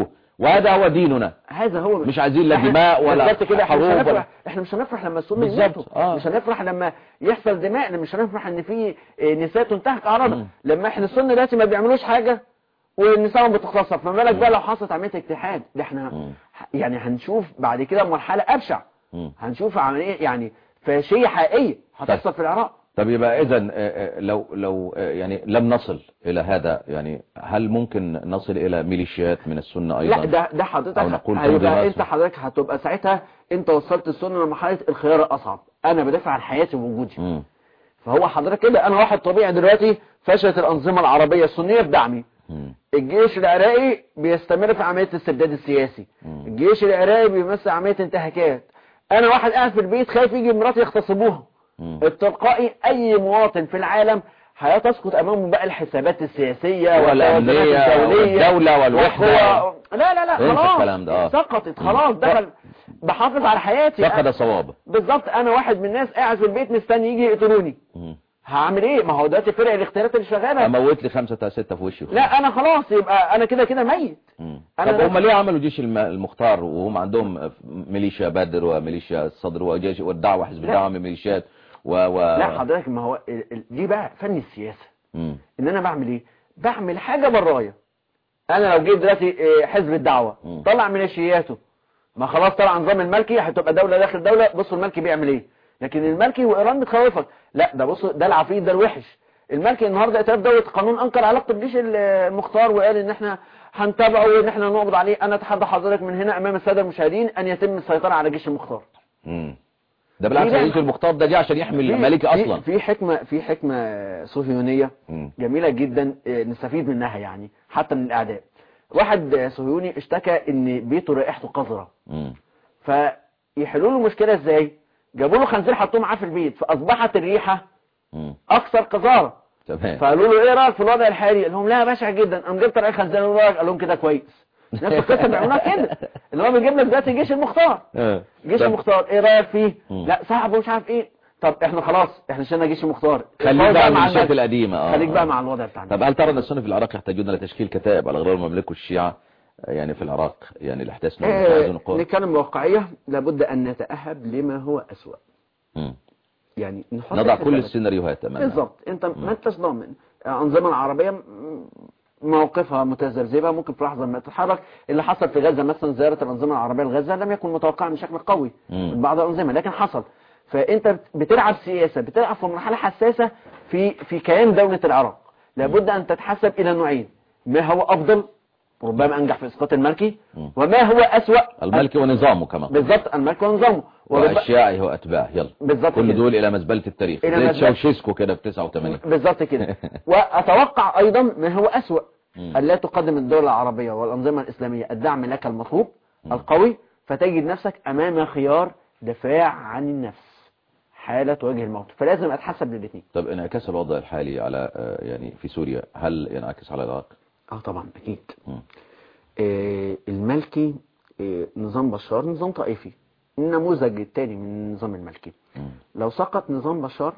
Speaker 1: وهذا هو ديننا
Speaker 2: هذا هو
Speaker 1: مش عايزين لا
Speaker 2: إحنا-
Speaker 1: دماء ولا
Speaker 2: بالظبط كده احنا مش
Speaker 1: حروب
Speaker 2: هنفرح
Speaker 1: ولا
Speaker 2: احنا مش هنفرح لما السنة
Speaker 1: بالظبط،
Speaker 2: يموتوا
Speaker 1: آه.
Speaker 2: مش هنفرح لما يحصل دماء مش هنفرح ان في آه، نساء تنتهك اعراضها
Speaker 1: مم.
Speaker 2: لما احنا السنة دلوقتي ما بيعملوش حاجة والنساء بتختصر فما بالك بقى لو حصلت عملية اجتهاد ده احنا
Speaker 1: مم.
Speaker 2: يعني هنشوف بعد كده مرحلة ابشع
Speaker 1: مم.
Speaker 2: هنشوف عملية يعني فاشية حقيقية هتحصل في العراق
Speaker 1: طب يبقى اذا لو لو آه، يعني لم نصل الى هذا يعني هل ممكن نصل الى ميليشيات من السنه ايضا
Speaker 2: لا ده ده حضرتك
Speaker 1: أو نقول
Speaker 2: هيبقى
Speaker 1: تنظيمات.
Speaker 2: انت حضرتك هتبقى ساعتها انت وصلت السنة لمرحلة الخيار الاصعب انا بدافع عن حياتي ووجودي
Speaker 1: مم.
Speaker 2: فهو حضرتك كده انا واحد طبيعي دلوقتي فشلت الانظمه العربيه السنيه بدعمي
Speaker 1: مم.
Speaker 2: الجيش العراقي بيستمر في عمليه الاستبداد السياسي
Speaker 1: مم.
Speaker 2: الجيش العراقي بيمثل عمليه انتهاكات انا واحد قاعد في البيت خايف يجي مراتي يغتصبوها
Speaker 1: مم.
Speaker 2: التلقائي اي مواطن في العالم هتسقط امامه بقى الحسابات السياسيه
Speaker 1: والأمنية
Speaker 2: والتوازنات الدوليه
Speaker 1: والدولة والوحدة.
Speaker 2: والقوى- لا لا لا
Speaker 1: انسى
Speaker 2: خلاص
Speaker 1: الكلام ده، آه.
Speaker 2: سقطت خلاص
Speaker 1: مم.
Speaker 2: دخل بحافظ على حياتي
Speaker 1: فقد صوابه
Speaker 2: بالظبط انا واحد من الناس قاعد في البيت مستني يجي يقتلوني
Speaker 1: مم.
Speaker 2: هعمل ايه ما هو دلوقتي فرق الاختيارات اللي شغاله
Speaker 1: اموت لي خمسة تا ستة في وشي
Speaker 2: لا انا خلاص يبقى انا كده كده ميت
Speaker 1: مم.
Speaker 2: أنا
Speaker 1: طب
Speaker 2: لا-
Speaker 1: هم ليه عملوا جيش الم- المختار وهم عندهم ميليشيا بدر وميليشيا الصدر وجيش والدعوة حزب
Speaker 2: لا.
Speaker 1: الدعوة من ميليشيات و, و...
Speaker 2: لا حضرتك ما هو ال- ال- دي بقى فن السياسه
Speaker 1: مم.
Speaker 2: ان انا بعمل ايه بعمل حاجه برايا انا لو جيت دلوقتي إيه، حزب الدعوه
Speaker 1: مم.
Speaker 2: طلع ميليشياته ما خلاص طلع نظام الملكي هتبقى دوله داخل دوله بصوا الملكي بيعمل ايه لكن الملكي وايران بتخوفك لا ده بصوا ده العفريت ده الوحش الملكي النهارده ائتلاف دوله قانون انكر علاقه بالجيش المختار وقال ان احنا هنتابعه وان احنا نقبض عليه انا اتحدى حضرتك من هنا امام الساده المشاهدين ان يتم السيطره على الجيش المختار
Speaker 1: مم. ده بالعكس
Speaker 2: في بقى-
Speaker 1: الجيش المختار ده جه عشان يحمي
Speaker 2: في-
Speaker 1: الملكي
Speaker 2: في-
Speaker 1: اصلا
Speaker 2: في حكمه في حكمه صهيونيه
Speaker 1: مم.
Speaker 2: جميلة جدا آه، نستفيد منها يعني حتى من الأعداء واحد آه، صهيوني اشتكى ان بيته رائحته قذرة
Speaker 1: مم.
Speaker 2: فيحلوا له المشكلة ازاي جابوا له خنزير حطوه معاه في البيت فأصبحت الريحة
Speaker 1: مم.
Speaker 2: أكثر قذارة
Speaker 1: تمام
Speaker 2: فقالوا له ايه رأيك في الوضع الحالي قال لهم لا بشع جدا قام جبت رأي خنزير قالوا له رأيك قال لهم كده كويس نفس القصة بيعملوها كده اللي هو بيجيب لك دلوقتي الجيش المختار
Speaker 1: آه.
Speaker 2: الجيش
Speaker 1: طب
Speaker 2: المختار ايه رأيك فيه
Speaker 1: مم.
Speaker 2: لا صعب ومش عارف ايه طب احنا خلاص احنا شلنا الجيش المختار
Speaker 1: خليك بقى
Speaker 2: مع
Speaker 1: من الشات
Speaker 2: الملك.
Speaker 1: القديمة آه.
Speaker 2: خليك بقى
Speaker 1: آه.
Speaker 2: مع الوضع بتاعنا
Speaker 1: طب هل ترى ان السنة في العراق يحتاجون الى تشكيل كتائب على غرار المملكة والشيعة يعني في العراق يعني الاحداث انهم
Speaker 2: آه،
Speaker 1: يتعايزون القوى
Speaker 2: نتكلم بواقعية لابد أن نتأهب لما هو أسوأ
Speaker 1: مم.
Speaker 2: يعني نحط
Speaker 1: نضع
Speaker 2: في
Speaker 1: كل
Speaker 2: بالك.
Speaker 1: السيناريوهات امامنا
Speaker 2: بالظبط أنت ما أنتش ضامن الأنظمة العربية م- موقفها متذبذبة ممكن في لحظة ما تتحرك اللي حصل في غزة مثلا زيارة الأنظمة العربية لغزة لم يكن متوقعا بشكل قوي
Speaker 1: مم.
Speaker 2: من بعض الأنظمة لكن حصل فأنت بتلعب سياسة بتلعب في مرحلة حساسة في في كيان دولة العراق لابد أن تتحسب إلى نوعين ما هو أفضل ربما أنجح في إسقاط الملكي
Speaker 1: مم.
Speaker 2: وما هو أسوأ
Speaker 1: الملكي ونظامه كمان
Speaker 2: بالظبط الملك ونظامه ورب-
Speaker 1: والشيعي هو اتباعه يلا
Speaker 2: بالظبط
Speaker 1: كل
Speaker 2: كده.
Speaker 1: دول الى مزبلة التاريخ
Speaker 2: إلى
Speaker 1: زي
Speaker 2: مزبلة.
Speaker 1: تشاوشيسكو كده في 89
Speaker 2: بالظبط كده وأتوقع أيضا ما هو أسوأ
Speaker 1: مم.
Speaker 2: أن لا تقدم الدولة العربية والأنظمة الإسلامية الدعم لك المطلوب القوي فتجد نفسك أمام خيار دفاع عن النفس حالة وجه الموت فلازم أتحسب للاثنين
Speaker 1: طب انعكاس الوضع الحالي على آه، يعني في سوريا هل ينعكس على العراق؟
Speaker 2: اه طبعا أكيد
Speaker 1: مم.
Speaker 2: آه الملكي آه نظام بشار نظام طائفي النموذج التاني من النظام الملكي
Speaker 1: مم.
Speaker 2: لو سقط نظام بشار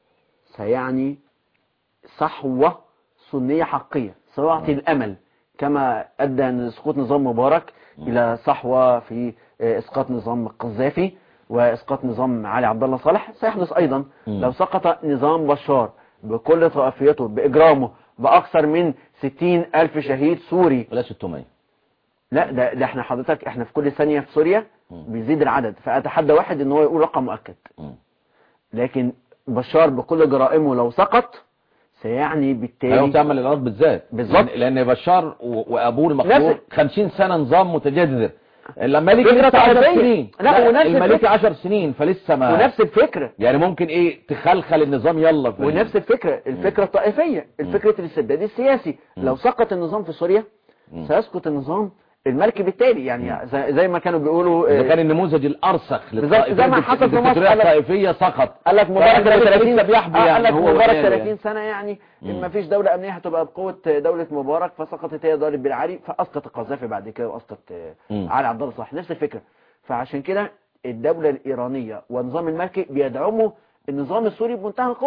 Speaker 2: سيعني صحوة سنية حقية سيعطي الأمل كما أدى أن سقوط نظام مبارك إلى صحوة في آه، إسقاط نظام القذافي وإسقاط نظام علي عبد الله صالح سيحدث أيضا
Speaker 1: مم.
Speaker 2: لو سقط نظام بشار بكل طائفيته بإجرامه بأكثر من 60 ألف شهيد سوري
Speaker 1: ولا 600
Speaker 2: لا ده, ده احنا حضرتك احنا في كل ثانية في سوريا
Speaker 1: مم.
Speaker 2: بيزيد العدد فأتحدى واحد ان هو يقول رقم مؤكد
Speaker 1: مم.
Speaker 2: لكن بشار بكل جرائمه لو سقط سيعني
Speaker 1: هيقوم
Speaker 2: بالتالي
Speaker 1: تعمل العراق بالذات
Speaker 2: بالظبط.
Speaker 1: لان لأن بشار و- وابوه المخلوق
Speaker 2: نفس-
Speaker 1: 50 سنة نظام متجذر لما الملك
Speaker 2: فكرة
Speaker 1: لسه 10
Speaker 2: طائفية.
Speaker 1: سنين
Speaker 2: لا، ونفس
Speaker 1: الملك
Speaker 2: الفكرة.
Speaker 1: 10 سنين فلسه ما
Speaker 2: ونفس الفكرة
Speaker 1: يعني ممكن ايه تخلخل النظام يلا في
Speaker 2: ونفس الفكرة الفكرة الطائفية الفكرة الاستبداد السياسي لو سقط النظام في سوريا
Speaker 1: مم.
Speaker 2: سيسقط النظام الملكي بالتالي يعني زي, زي ما كانوا بيقولوا
Speaker 1: اذا
Speaker 2: آه،
Speaker 1: كان النموذج الارسخ
Speaker 2: بالظبط، زي ما حصل في مصر،
Speaker 1: الدكتاتورية
Speaker 2: قال لك-
Speaker 1: الطائفية سقط
Speaker 2: قال لك مبارك
Speaker 1: فإحنا
Speaker 2: بقاله
Speaker 1: لسه
Speaker 2: 30
Speaker 1: بيحبي
Speaker 2: آه،
Speaker 1: يعني
Speaker 2: قال لك
Speaker 1: هو
Speaker 2: مبارك
Speaker 1: وعياله
Speaker 2: 30
Speaker 1: يعني.
Speaker 2: سنة يعني
Speaker 1: مم.
Speaker 2: ما فيش دولة أمنية هتبقى بقوة دولة مبارك فسقطت هي دولة بن علي فأسقط القذافي بعد كده وأسقط آه،
Speaker 1: مم.
Speaker 2: علي عبد الله صالح نفس الفكرة فعشان كده الدولة الإيرانية والنظام الملكي بيدعموا النظام السوري بمنتهى القوة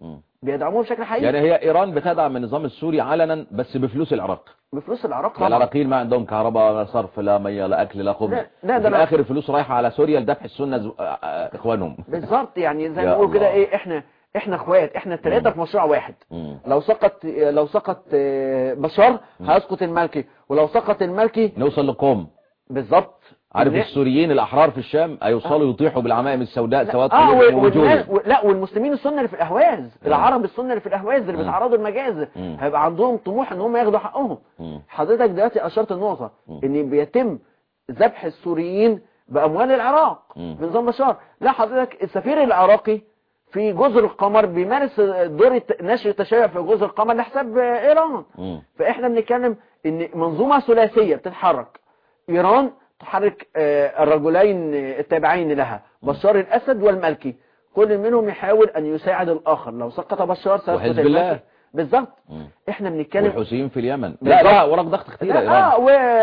Speaker 1: مم.
Speaker 2: بيدعموه بشكل حقيقي
Speaker 1: يعني هي ايران بتدعم النظام السوري علنا بس بفلوس العراق
Speaker 2: بفلوس العراق
Speaker 1: يعني
Speaker 2: طبعا
Speaker 1: العراقيين ما عندهم كهرباء لا صرف لا ميه لا اكل لا خبز
Speaker 2: لا، لا،
Speaker 1: وفي
Speaker 2: ده أنا-
Speaker 1: الاخر الفلوس رايحه على سوريا لدفع السنه ز... آه، آه، اخوانهم
Speaker 2: بالظبط يعني زي
Speaker 1: يا
Speaker 2: ما بيقولوا كده
Speaker 1: الله.
Speaker 2: ايه احنا احنا اخوات احنا الثلاثه
Speaker 1: مم.
Speaker 2: في مشروع واحد
Speaker 1: مم.
Speaker 2: لو سقط لو سقط آه، بشار هيسقط المالكي ولو سقط المالكي
Speaker 1: نوصل لقوم
Speaker 2: بالظبط
Speaker 1: عارف
Speaker 2: إن-
Speaker 1: السوريين الاحرار في الشام هيوصلوا يطيحوا بالعمائم السوداء سواد
Speaker 2: اه
Speaker 1: طويل
Speaker 2: و- والناس
Speaker 1: ووجوه
Speaker 2: و- لا والمسلمين السنه اللي في الاهواز
Speaker 1: مم.
Speaker 2: العرب السنه اللي في الاهواز اللي
Speaker 1: مم.
Speaker 2: بيتعرضوا للمجازر
Speaker 1: مم.
Speaker 2: هيبقى عندهم طموح ان هم ياخدوا حقهم
Speaker 1: مم.
Speaker 2: حضرتك دلوقتي اشرت النقطه
Speaker 1: مم.
Speaker 2: ان بيتم ذبح السوريين باموال العراق
Speaker 1: مم.
Speaker 2: في نظام بشار لا حضرتك السفير العراقي في جزر القمر بيمارس دور الت- نشر التشيع في جزر القمر لحساب ايران
Speaker 1: مم.
Speaker 2: فاحنا بنتكلم ان منظومه ثلاثيه بتتحرك ايران تحرك آه، الرجلين التابعين لها بشار الاسد والمالكي كل منهم يحاول ان يساعد الاخر لو سقط بشار سيسقط
Speaker 1: وحزب
Speaker 2: المالكي.
Speaker 1: الله.
Speaker 2: بالظبط
Speaker 1: مم.
Speaker 2: احنا بنتكلم
Speaker 1: والحوثيين في اليمن لا
Speaker 2: بالظبط.
Speaker 1: لا وراك ضغط كتير
Speaker 2: لا
Speaker 1: ايران
Speaker 2: اه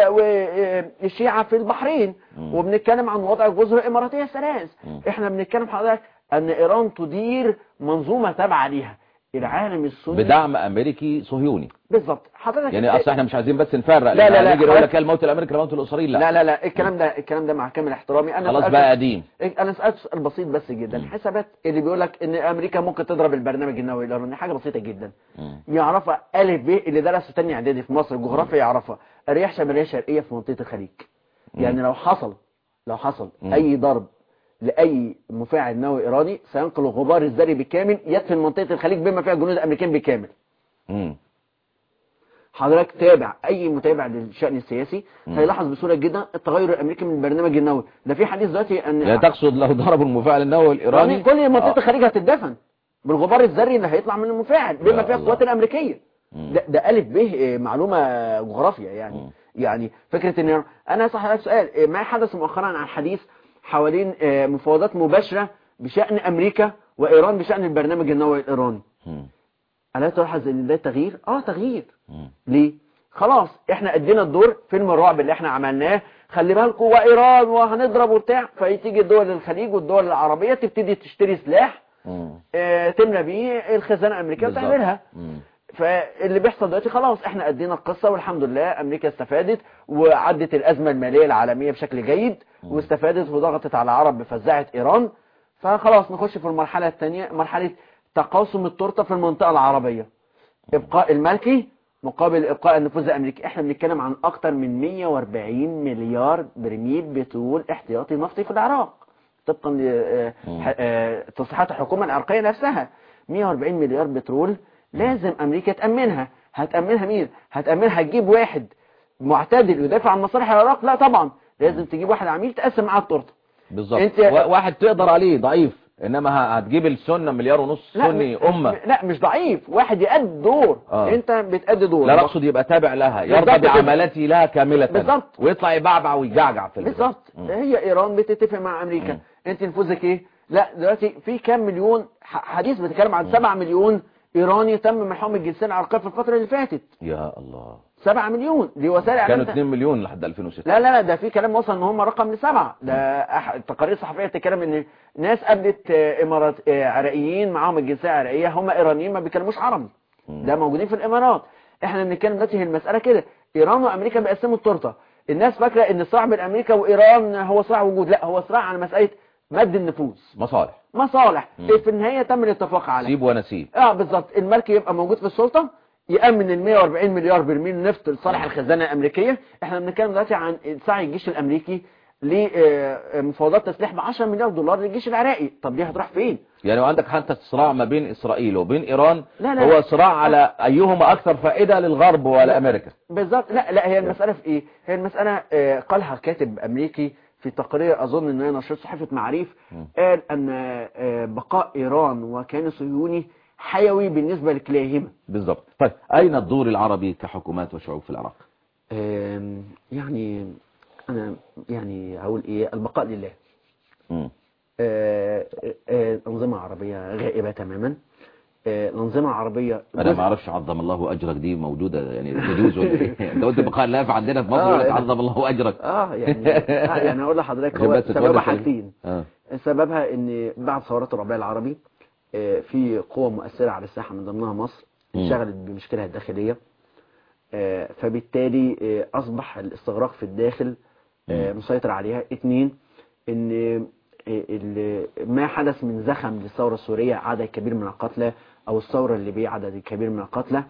Speaker 2: والشيعة في البحرين
Speaker 1: مم.
Speaker 2: وبنتكلم عن وضع الجزر الاماراتيه الثلاث
Speaker 1: مم.
Speaker 2: احنا بنتكلم حضرتك ان ايران تدير منظومه تابعه ليها العالم السني
Speaker 1: بدعم امريكي صهيوني
Speaker 2: بالظبط حضرتك
Speaker 1: يعني اصل احنا مش عايزين بس نفرق
Speaker 2: لا،
Speaker 1: لأن
Speaker 2: لا، لا،
Speaker 1: هنيجي نقول
Speaker 2: حضرتك-
Speaker 1: لك الموت الامريكي الموت الاسرائيلي لا
Speaker 2: لا لا لا الكلام ده الكلام ده مع كامل احترامي انا
Speaker 1: خلاص
Speaker 2: سألت-
Speaker 1: بقى قديم
Speaker 2: انا سالت سؤال بسيط بس جدا
Speaker 1: مم.
Speaker 2: حسابات اللي بيقول لك ان امريكا ممكن تضرب البرنامج النووي الايراني حاجه بسيطه جدا
Speaker 1: مم.
Speaker 2: يعرفها الف ب اللي درس تاني اعدادي في مصر الجغرافيا يعرفها ارياح شماليه شرقيه في منطقه الخليج يعني لو حصل لو حصل
Speaker 1: مم.
Speaker 2: اي ضرب لاي مفاعل نووي ايراني سينقل الغبار الذري بالكامل يدفن منطقه الخليج بما فيها جنود امريكان بالكامل
Speaker 1: مم.
Speaker 2: حضرتك تابع اي متابع للشان السياسي
Speaker 1: مم.
Speaker 2: هيلاحظ بسهوله جدا التغير الامريكي من البرنامج النووي ده في حديث دلوقتي ان
Speaker 1: يعني تقصد لو ضربوا المفاعل النووي الايراني
Speaker 2: يعني كل منطقه
Speaker 1: آه.
Speaker 2: الخليج هتدفن بالغبار الذري اللي هيطلع من المفاعل بما
Speaker 1: يا
Speaker 2: فيها
Speaker 1: الله.
Speaker 2: القوات الامريكيه
Speaker 1: مم.
Speaker 2: ده, ده الف ب آه، معلومه جغرافيا يعني
Speaker 1: مم.
Speaker 2: يعني فكره ان انا اسال حضرتك سؤال آه، ما حدث مؤخرا عن حديث حوالين آه، مفاوضات مباشره بشان امريكا وايران بشان البرنامج النووي الايراني
Speaker 1: مم.
Speaker 2: الا تلاحظ ان ده تغيير اه تغيير
Speaker 1: مم.
Speaker 2: ليه خلاص احنا ادينا الدور فيلم الرعب اللي احنا عملناه خلي بالكم وايران وهنضرب وبتاع فتيجي دول الخليج والدول العربيه تبتدي تشتري سلاح
Speaker 1: مم.
Speaker 2: اه تملى بيه الخزانه الامريكيه
Speaker 1: بالظبط.
Speaker 2: وتعملها
Speaker 1: مم.
Speaker 2: فاللي بيحصل دلوقتي خلاص احنا ادينا القصه والحمد لله امريكا استفادت وعدت الازمه الماليه العالميه بشكل جيد واستفادت وضغطت على العرب بفزاعه ايران فخلاص نخش في المرحله الثانيه مرحله تقاسم التورته في المنطقه العربيه ابقاء الملكي مقابل ابقاء النفوذ الامريكي احنا بنتكلم عن اكتر من 140 مليار برميل بترول احتياطي نفطي في العراق طبقا
Speaker 1: مم.
Speaker 2: لتصريحات الحكومه العراقيه نفسها 140 مليار بترول لازم امريكا تامنها هتامنها مين هتامنها تجيب واحد معتدل يدافع عن مصالح العراق لا طبعا لازم تجيب واحد عميل تقسم معاه التورته
Speaker 1: بالظبط
Speaker 2: انت-
Speaker 1: وا- واحد تقدر عليه ضعيف انما ه- هتجيب السنه مليار ونص
Speaker 2: لا
Speaker 1: سني
Speaker 2: مش-
Speaker 1: امه
Speaker 2: لا مش ضعيف واحد يأدي دور
Speaker 1: آه.
Speaker 2: انت بتأدي دور
Speaker 1: لا اقصد يبقى تابع لها
Speaker 2: بالظبط
Speaker 1: يرضى
Speaker 2: كده.
Speaker 1: بعملته لها كامله
Speaker 2: بالظبط.
Speaker 1: ويطلع يبعبع ويجعجع في البتاع.
Speaker 2: بالظبط
Speaker 1: مم.
Speaker 2: هي ايران بتتفق مع امريكا
Speaker 1: مم.
Speaker 2: انت نفوذك ايه لا دلوقتي في كام مليون ح- حديث بيتكلم عن 7 مليون ايراني تم منحهم الجنسيه العرقيه في الفتره اللي فاتت
Speaker 1: يا الله
Speaker 2: 7 مليون دي وسائل
Speaker 1: كانوا
Speaker 2: اعلام
Speaker 1: 2 مليون لحد 2006
Speaker 2: لا لا لا ده في كلام وصل ان هم رقم لسبعه ده أح- التقارير الصحفيه بتتكلم ان ناس قابلت آه، امارات آه، عراقيين معاهم الجنسيه العراقيه هم ايرانيين ما بيتكلموش عربي
Speaker 1: مم.
Speaker 2: ده موجودين في الامارات احنا بنتكلم دلوقتي هي المساله كده ايران وامريكا بيقسموا التورته الناس فاكره ان الصراع بين امريكا وايران هو صراع وجود لا هو صراع على مساله مد النفوذ
Speaker 1: مصالح
Speaker 2: مصالح
Speaker 1: مم.
Speaker 2: في النهايه تم الاتفاق عليه
Speaker 1: سيب ونسيب
Speaker 2: اه بالظبط الملك يبقى موجود في السلطه يأمن ال 140 مليار برميل نفط لصالح الخزانه الامريكيه احنا بنتكلم دلوقتي عن سعي الجيش الامريكي لمفاوضات تسليح ب 10 مليار دولار للجيش العراقي طب دي هتروح فين
Speaker 1: يعني وعندك حتى صراع ما بين اسرائيل وبين ايران
Speaker 2: لا، لا.
Speaker 1: هو صراع على ايهما اكثر فائده للغرب ولامريكا
Speaker 2: بالظبط لا لا هي المساله في ايه هي المساله آه، قالها كاتب امريكي في تقرير اظن ان هي نشرت صحيفه معاريف
Speaker 1: مم.
Speaker 2: قال ان آه، بقاء ايران وكيان صهيوني حيوي بالنسبه لكلاهما
Speaker 1: بالظبط طيب اين الدور العربي كحكومات وشعوب في العراق
Speaker 2: آم، يعني انا يعني هقول ايه البقاء لله
Speaker 1: مم.
Speaker 2: آه، آه، أنظمة عربية غائبة تماما آه، الأنظمة العربية
Speaker 1: انا
Speaker 2: جزء-
Speaker 1: ما اعرفش عظم الله اجرك دي موجوده يعني تجوز ولا ايه انت قلت بقاء الله عندنا في مصر
Speaker 2: آه،
Speaker 1: يقول لك
Speaker 2: يعني-
Speaker 1: عظم الله اجرك
Speaker 2: اه يعني آه يعني هقول لحضرتك
Speaker 1: عشان
Speaker 2: هو
Speaker 1: بس
Speaker 2: سببها
Speaker 1: تولد
Speaker 2: حاجتين
Speaker 1: اه
Speaker 2: سببها ان بعد ثورات الربيع العربي آه، في قوة مؤثرة على الساحة من ضمنها مصر
Speaker 1: مم.
Speaker 2: انشغلت بمشكلها الداخلية آه، فبالتالي آه، أصبح الاستغراق في الداخل آه، مسيطر عليها اتنين ان آه، ال- ما حدث من زخم للثورة السورية عدد كبير من القتلى او الثورة الليبية عدد كبير من القتلى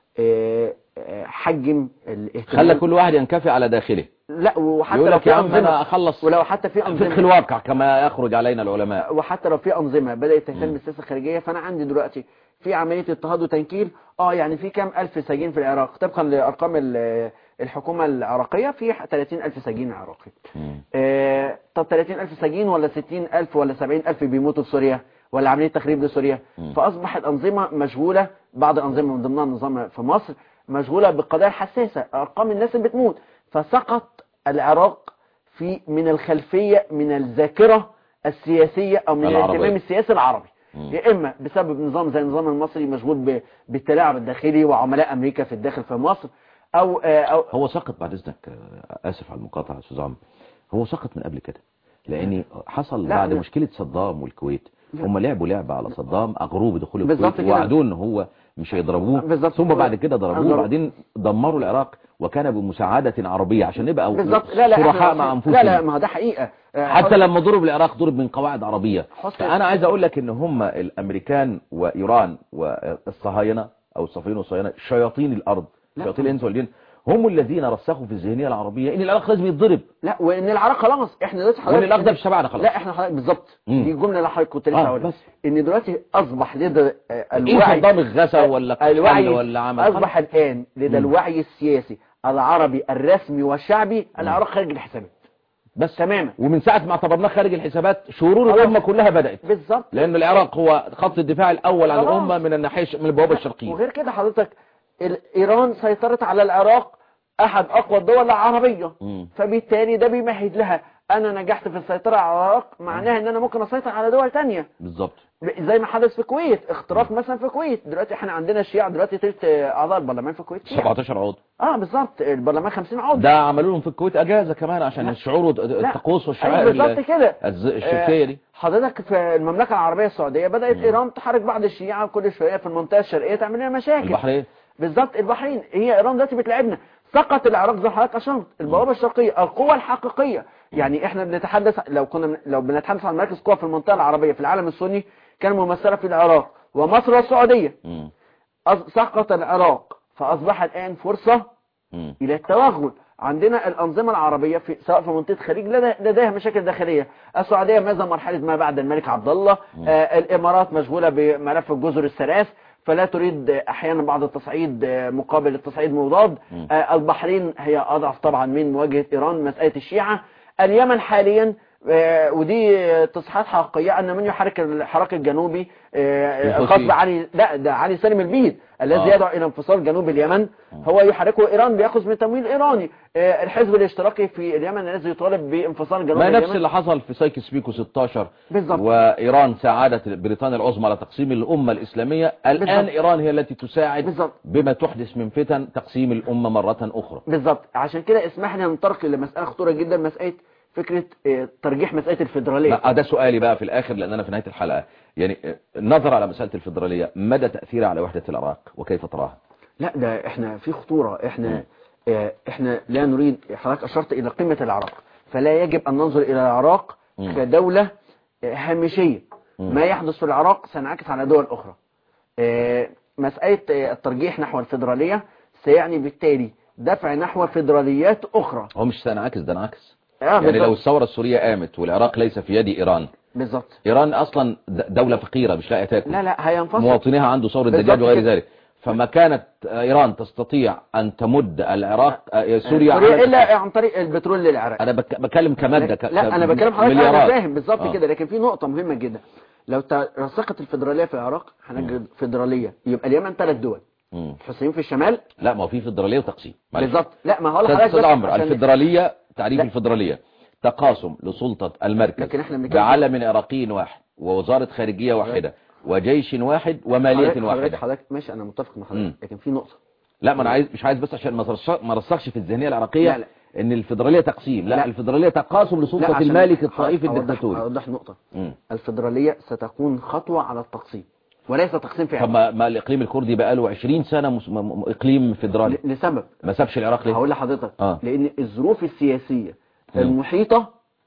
Speaker 2: آه، آه، حجم الاهتمام
Speaker 1: خلى كل واحد ينكفي على داخله
Speaker 2: لا وحتى
Speaker 1: يقول
Speaker 2: لو
Speaker 1: لك يا
Speaker 2: في
Speaker 1: عم انا
Speaker 2: أنظمة
Speaker 1: اخلص
Speaker 2: ولو حتى في
Speaker 1: فقه
Speaker 2: أنظمة
Speaker 1: الواقع كما يخرج علينا العلماء
Speaker 2: وحتى لو في أنظمة بدأت تهتم
Speaker 1: مم.
Speaker 2: بالسياسة الخارجية فأنا عندي دلوقتي في عملية اضطهاد وتنكيل اه يعني في كام ألف سجين في العراق طبقا لأرقام ال- الحكومة العراقية في 30 ألف سجين عراقي
Speaker 1: مم.
Speaker 2: آه طب 30 ألف سجين ولا 60 ألف ولا 70 ألف بيموتوا في سوريا ولا عملية تخريب لسوريا
Speaker 1: مم.
Speaker 2: فأصبحت أنظمة مشغولة بعض الأنظمة من ضمنها النظام في مصر مشغولة بالقضايا الحساسة أرقام الناس اللي بتموت فسقط العراق في من الخلفية من الذاكرة السياسية أو من
Speaker 1: العربية.
Speaker 2: الاهتمام السياسي العربي
Speaker 1: مم.
Speaker 2: يا إما بسبب نظام زي النظام المصري مشغول ب- بالتلاعب الداخلي وعملاء أمريكا في الداخل في مصر أو آه، أو
Speaker 1: هو سقط بعد اذنك آه، اسف على المقاطعه يا استاذ عمرو هو سقط من قبل كده لان حصل
Speaker 2: لا،
Speaker 1: بعد
Speaker 2: لا.
Speaker 1: مشكله صدام والكويت
Speaker 2: لا.
Speaker 1: هم لعبوا لعبه على صدام اغروه بدخول
Speaker 2: بالظبط
Speaker 1: الكويت
Speaker 2: كده.
Speaker 1: ووعدوه ان هو مش هيضربوه
Speaker 2: بالظبط.
Speaker 1: ثم بعد كده ضربوه
Speaker 2: ضربوه.
Speaker 1: وبعدين دمروا العراق وكان بمساعده عربيه عشان نبقى
Speaker 2: بالظبط لا لا
Speaker 1: صرحاء
Speaker 2: إحنا-
Speaker 1: مع انفسنا
Speaker 2: لا لا ما هو ده حقيقة آه،
Speaker 1: حتى لما ضرب العراق ضرب من قواعد عربية
Speaker 2: حسن-
Speaker 1: فأنا عايز أقول لك إن هم الأمريكان وإيران والصهاينة أو الصهاينة والصهاينة شياطين الأرض
Speaker 2: لا.
Speaker 1: شياطين الإنس والجن هم الذين رسخوا في الذهنية العربية إن العراق لازم يتضرب
Speaker 2: لا وان العراق خلاص احنا دلوقتي
Speaker 1: وإن
Speaker 2: حضرتك
Speaker 1: العراق ده مش تبعنا خلاص
Speaker 2: لا احنا حضرتك بالظبط
Speaker 1: مم.
Speaker 2: دي الجمله اللي حضرتك كنت لسه
Speaker 1: آه،
Speaker 2: هقولها
Speaker 1: بس.
Speaker 2: ان دلوقتي اصبح لدى آه،
Speaker 1: إيه
Speaker 2: الوعي
Speaker 1: صدام الغسل ولا قتل
Speaker 2: الوعي
Speaker 1: ولا عمل
Speaker 2: اصبح الان لدى
Speaker 1: مم.
Speaker 2: الوعي السياسي العربي الرسمي والشعبي العراق خارج الحسابات
Speaker 1: بس
Speaker 2: تماما
Speaker 1: ومن ساعة ما اعتبرناه خارج الحسابات شرور
Speaker 2: خلاص.
Speaker 1: الأمة كلها بدأت
Speaker 2: بالظبط
Speaker 1: لأن العراق هو خط الدفاع الأول عن
Speaker 2: خلاص.
Speaker 1: الأمة من الناحية من البوابة الشرقية
Speaker 2: وغير كده حضرتك ال- ايران سيطرت على العراق احد اقوى الدول العربيه
Speaker 1: مم.
Speaker 2: فبالتالي ده بيمهد لها انا نجحت في السيطره على العراق معناها ان انا ممكن اسيطر على دول تانية
Speaker 1: بالظبط
Speaker 2: زي ما حدث في الكويت اختراق مثلا في الكويت دلوقتي احنا عندنا الشيعة دلوقتي تلت اعضاء البرلمان في الكويت شيعة
Speaker 1: 17 عضو
Speaker 2: اه بالظبط البرلمان 50 عضو
Speaker 1: ده عملوا لهم في الكويت اجازه كمان عشان
Speaker 2: لا.
Speaker 1: الشعور والت-
Speaker 2: لا.
Speaker 1: الطقوس
Speaker 2: ايوه
Speaker 1: والشعائر
Speaker 2: بالظبط
Speaker 1: ال-
Speaker 2: كده
Speaker 1: الز- الشركيه دي
Speaker 2: حضرتك في المملكة العربية السعودية بدأت
Speaker 1: مم.
Speaker 2: ايران تحرك بعض الشيعة كل شوية في المنطقة الشرقية تعمل لنا مشاكل
Speaker 1: البحرين
Speaker 2: بالظبط البحرين هي ايران دلوقتي بتلعبنا سقط العراق زي ما حضرتك اشرت البوابه الشرقيه القوه الحقيقيه يعني احنا بنتحدث لو كنا لو بنتحدث عن مراكز قوه في المنطقه العربيه في العالم السني كان ممثله في العراق ومصر والسعوديه
Speaker 1: مم.
Speaker 2: أص- سقط العراق فاصبح الان فرصه
Speaker 1: مم.
Speaker 2: الى التوغل عندنا الانظمه العربيه في سواء في منطقه الخليج لدى- لديها مشاكل داخليه السعوديه ماذا مرحله ما بعد الملك عبد الله آه الامارات مشغوله بملف الجزر الثلاث فلا تريد آه، احيانا بعض التصعيد آه، مقابل التصعيد مضاد
Speaker 1: مم.
Speaker 2: آه البحرين هي اضعف طبعا من مواجهه ايران مساله الشيعه اليمن حاليا آه، ودي آه، تصحيحات حقيقيه ان من يحرك الحراك الجنوبي آه،
Speaker 1: الحوثي.
Speaker 2: الخاص بعلي لا ده علي سالم البيد الذي
Speaker 1: آه.
Speaker 2: يدعو الى انفصال جنوب اليمن هو يحركه ايران بياخذ من تمويل ايراني آه، الحزب الاشتراكي في اليمن الذي يطالب بانفصال جنوب
Speaker 1: ما
Speaker 2: اليمن
Speaker 1: نفس اللي حصل في سايكس بيكو 16
Speaker 2: بالظبط.
Speaker 1: وايران ساعدت بريطانيا العظمى على تقسيم الامه الاسلاميه الان
Speaker 2: بالظبط.
Speaker 1: ايران هي التي تساعد
Speaker 2: بالظبط.
Speaker 1: بما تحدث من فتن تقسيم الامه مره اخرى
Speaker 2: بالظبط عشان كده اسمح لي ننطلق لمساله خطوره جدا مساله فكره آه، ترجيح مساله الفيدراليه
Speaker 1: لا ده سؤالي بقى في الاخر لان انا في نهايه الحلقه يعني آه، النظر على مساله الفيدراليه مدى تاثيرها على وحده العراق وكيف تراها
Speaker 2: لا ده احنا في خطورة احنا اه احنا لا نريد حضرتك اشرت الى قيمة العراق فلا يجب ان ننظر الى العراق
Speaker 1: مم.
Speaker 2: كدولة اه، هامشية
Speaker 1: مم.
Speaker 2: ما يحدث في العراق سينعكس على دول اخرى اه، مسألة اه، الترجيح نحو الفيدرالية سيعني بالتالي دفع نحو فيدراليات اخرى
Speaker 1: هو مش سنعكس ده انعكس
Speaker 2: اه
Speaker 1: يعني لو
Speaker 2: بالظبط
Speaker 1: الثوره السوريه قامت والعراق ليس في يد ايران
Speaker 2: بالظبط
Speaker 1: ايران اصلا د- دوله فقيره مش لاقيه تاكل
Speaker 2: لا لا هينفصل
Speaker 1: مواطنيها عنده ثوره
Speaker 2: بالظبط
Speaker 1: دجاج وغير
Speaker 2: كده.
Speaker 1: ذلك فما كانت ايران تستطيع ان تمد العراق آه، سوريا
Speaker 2: سوريا
Speaker 1: على
Speaker 2: الا عن طريق البترول للعراق
Speaker 1: انا بك- بتكلم كماده ك-
Speaker 2: لا انا
Speaker 1: ك-
Speaker 2: بكلم حضرتك انا
Speaker 1: مليارات.
Speaker 2: فاهم بالظبط
Speaker 1: آه.
Speaker 2: كده لكن في نقطة مهمة جدا لو ترسخت الفيدرالية في العراق هنجد فيدرالية يبقى اليمن ثلاث دول
Speaker 1: مم.
Speaker 2: الحسينيين في الشمال
Speaker 1: لا ما هو في فيدراليه وتقسيم معلش.
Speaker 2: بالظبط لا ما هقول
Speaker 1: استاذ
Speaker 2: لحضرتك
Speaker 1: استاذ
Speaker 2: بس
Speaker 1: عمرو
Speaker 2: عشان-
Speaker 1: الفيدراليه تعريف
Speaker 2: لا.
Speaker 1: الفيدراليه تقاسم لسلطه المركز
Speaker 2: لكن إحنا بنتكلم-
Speaker 1: بعلم عراقي واحد ووزاره خارجيه واحده وجيش واحد وماليه
Speaker 2: حضرتك حضرتك
Speaker 1: واحده
Speaker 2: حضرتك ماشي انا متفق مع
Speaker 1: مم.
Speaker 2: حضرتك لكن في نقطة
Speaker 1: لا ما انا عايز مش عايز بس عشان ما رسخ- ما رسخش في الذهنيه العراقيه
Speaker 2: لا، لا.
Speaker 1: ان الفدراليه تقسيم لا,
Speaker 2: لا.
Speaker 1: الفدراليه تقاسم
Speaker 2: لا،
Speaker 1: لسلطه
Speaker 2: عشان
Speaker 1: المالك الطائفي
Speaker 2: أوضح-
Speaker 1: الدكتاتوري
Speaker 2: اوضح نقطة
Speaker 1: مم.
Speaker 2: الفدرالية ستكون خطوة على التقسيم وليس تقسيم
Speaker 1: طب
Speaker 2: فعلي
Speaker 1: ما, ما الاقليم الكردي بقى له 20 سنه مس... م... م... اقليم فدرالي
Speaker 2: ل- لسبب
Speaker 1: ما سابش العراق ليه
Speaker 2: هقول لحضرتك
Speaker 1: آه.
Speaker 2: لان الظروف السياسية
Speaker 1: مم.
Speaker 2: المحيطة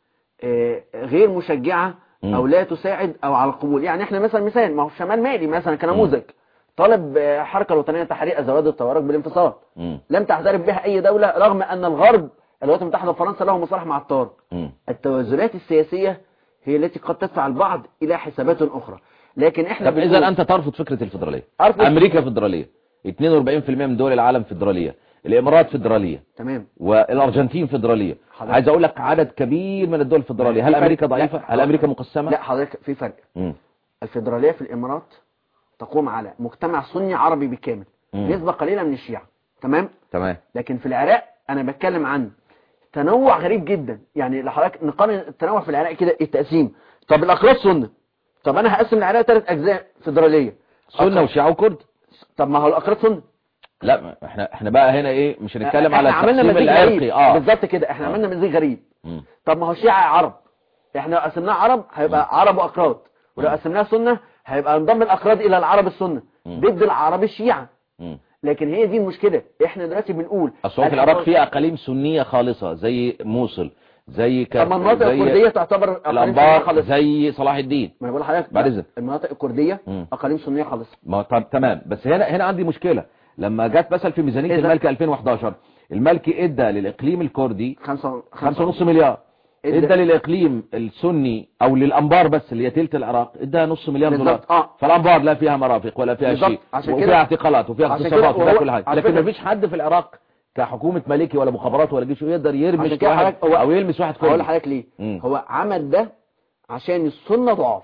Speaker 2: آه، غير مشجعة
Speaker 1: مم.
Speaker 2: او لا تساعد او على القبول يعني احنا مثلا مثال ما هو شمال مالي مثلا كنموذج طالب آه، حركة الوطنية لتحرير ازواج الطوارئ بالانفصال
Speaker 1: مم.
Speaker 2: لم تعترف بها اي دولة رغم ان الغرب الولايات المتحدة وفرنسا لهم مصالح مع الطار
Speaker 1: مم.
Speaker 2: التوازنات السياسية هي التي قد تدفع البعض الى حسابات اخرى لكن احنا
Speaker 1: طب
Speaker 2: بنقول-
Speaker 1: اذا انت ترفض فكره الفدراليه
Speaker 2: أرفض.
Speaker 1: امريكا فدراليه 42% من دول العالم فدراليه الامارات فدراليه
Speaker 2: تمام
Speaker 1: والارجنتين فدراليه
Speaker 2: حضرتك-
Speaker 1: عايز اقول لك عدد كبير من الدول الفدراليه هل
Speaker 2: في
Speaker 1: امريكا
Speaker 2: فرق.
Speaker 1: ضعيفه
Speaker 2: لا.
Speaker 1: هل امريكا مقسمه
Speaker 2: لا حضرتك في فرق
Speaker 1: مم.
Speaker 2: الفيدرالية في الامارات تقوم على مجتمع سني عربي بالكامل
Speaker 1: مم.
Speaker 2: نسبة قليلة من الشيعة تمام
Speaker 1: تمام
Speaker 2: لكن في العراق انا بتكلم عن تنوع غريب جدا يعني لو حضرتك نقارن التنوع في العراق كده التقسيم طب الاقراص سنة طب انا هقسم العراق ثلاث اجزاء فيدرالية
Speaker 1: سنه وشيعه وكرد
Speaker 2: طب ما هو الاقراص سنة
Speaker 1: لا ما- احنا احنا بقى هنا ايه مش هنتكلم
Speaker 2: احنا
Speaker 1: على
Speaker 2: عملنا
Speaker 1: التقسيم
Speaker 2: مزيج
Speaker 1: العرقي
Speaker 2: غريب
Speaker 1: اه
Speaker 2: بالظبط كده احنا
Speaker 1: آه.
Speaker 2: عملنا مزيج غريب
Speaker 1: مم.
Speaker 2: طب ما هو شيعة عرب احنا لو قسمناه عرب هيبقى عرب واكراد ولو قسمناه سنة هيبقى انضم الاكراد الى العرب السنة
Speaker 1: مم.
Speaker 2: ضد العرب الشيعة
Speaker 1: مم.
Speaker 2: لكن هي دي المشكلة احنا دلوقتي بنقول
Speaker 1: اصل هو في العراق في اقاليم سنيه خالصه زي موصل زي ك...
Speaker 2: طب ما المناطق
Speaker 1: زي
Speaker 2: الكردية تعتبر أقاليم سنية
Speaker 1: الانبار
Speaker 2: خالص
Speaker 1: زي صلاح الدين
Speaker 2: ما انا بقول لحضرتك
Speaker 1: بعد
Speaker 2: لا،
Speaker 1: إذنك.
Speaker 2: المناطق الكردية
Speaker 1: مم.
Speaker 2: اقاليم سنية خالص
Speaker 1: ما طب تمام بس هنا هنا عندي مشكله لما جت مثلا في ميزانيه
Speaker 2: إذا-
Speaker 1: الملك 2011 الملك ادى للاقليم الكردي
Speaker 2: خمسة
Speaker 1: 5.5 مليار
Speaker 2: إدى-
Speaker 1: ادى للاقليم السني او للانبار بس اللي هي تلت العراق ادى نص مليار دولار
Speaker 2: بالظبط، آه.
Speaker 1: فالانبار لا فيها مرافق ولا فيها
Speaker 2: بالظبط،
Speaker 1: شيء
Speaker 2: عشان
Speaker 1: وفيها
Speaker 2: كده-
Speaker 1: اعتقالات وفيها
Speaker 2: عشان
Speaker 1: اغتصابات
Speaker 2: كده
Speaker 1: وفيها
Speaker 2: وهو-
Speaker 1: كل حاجه
Speaker 2: على
Speaker 1: لكن
Speaker 2: فكرة-
Speaker 1: ما فيش حد في العراق كحكومه ملكي ولا مخابرات ولا جيش يقدر يرمش
Speaker 2: عشان كده
Speaker 1: واحد
Speaker 2: حضرتك هو-
Speaker 1: او يلمس واحد
Speaker 2: هقول
Speaker 1: كردي
Speaker 2: لحضرتك ليه
Speaker 1: مم.
Speaker 2: هو عمل ده عشان السنة ضعاف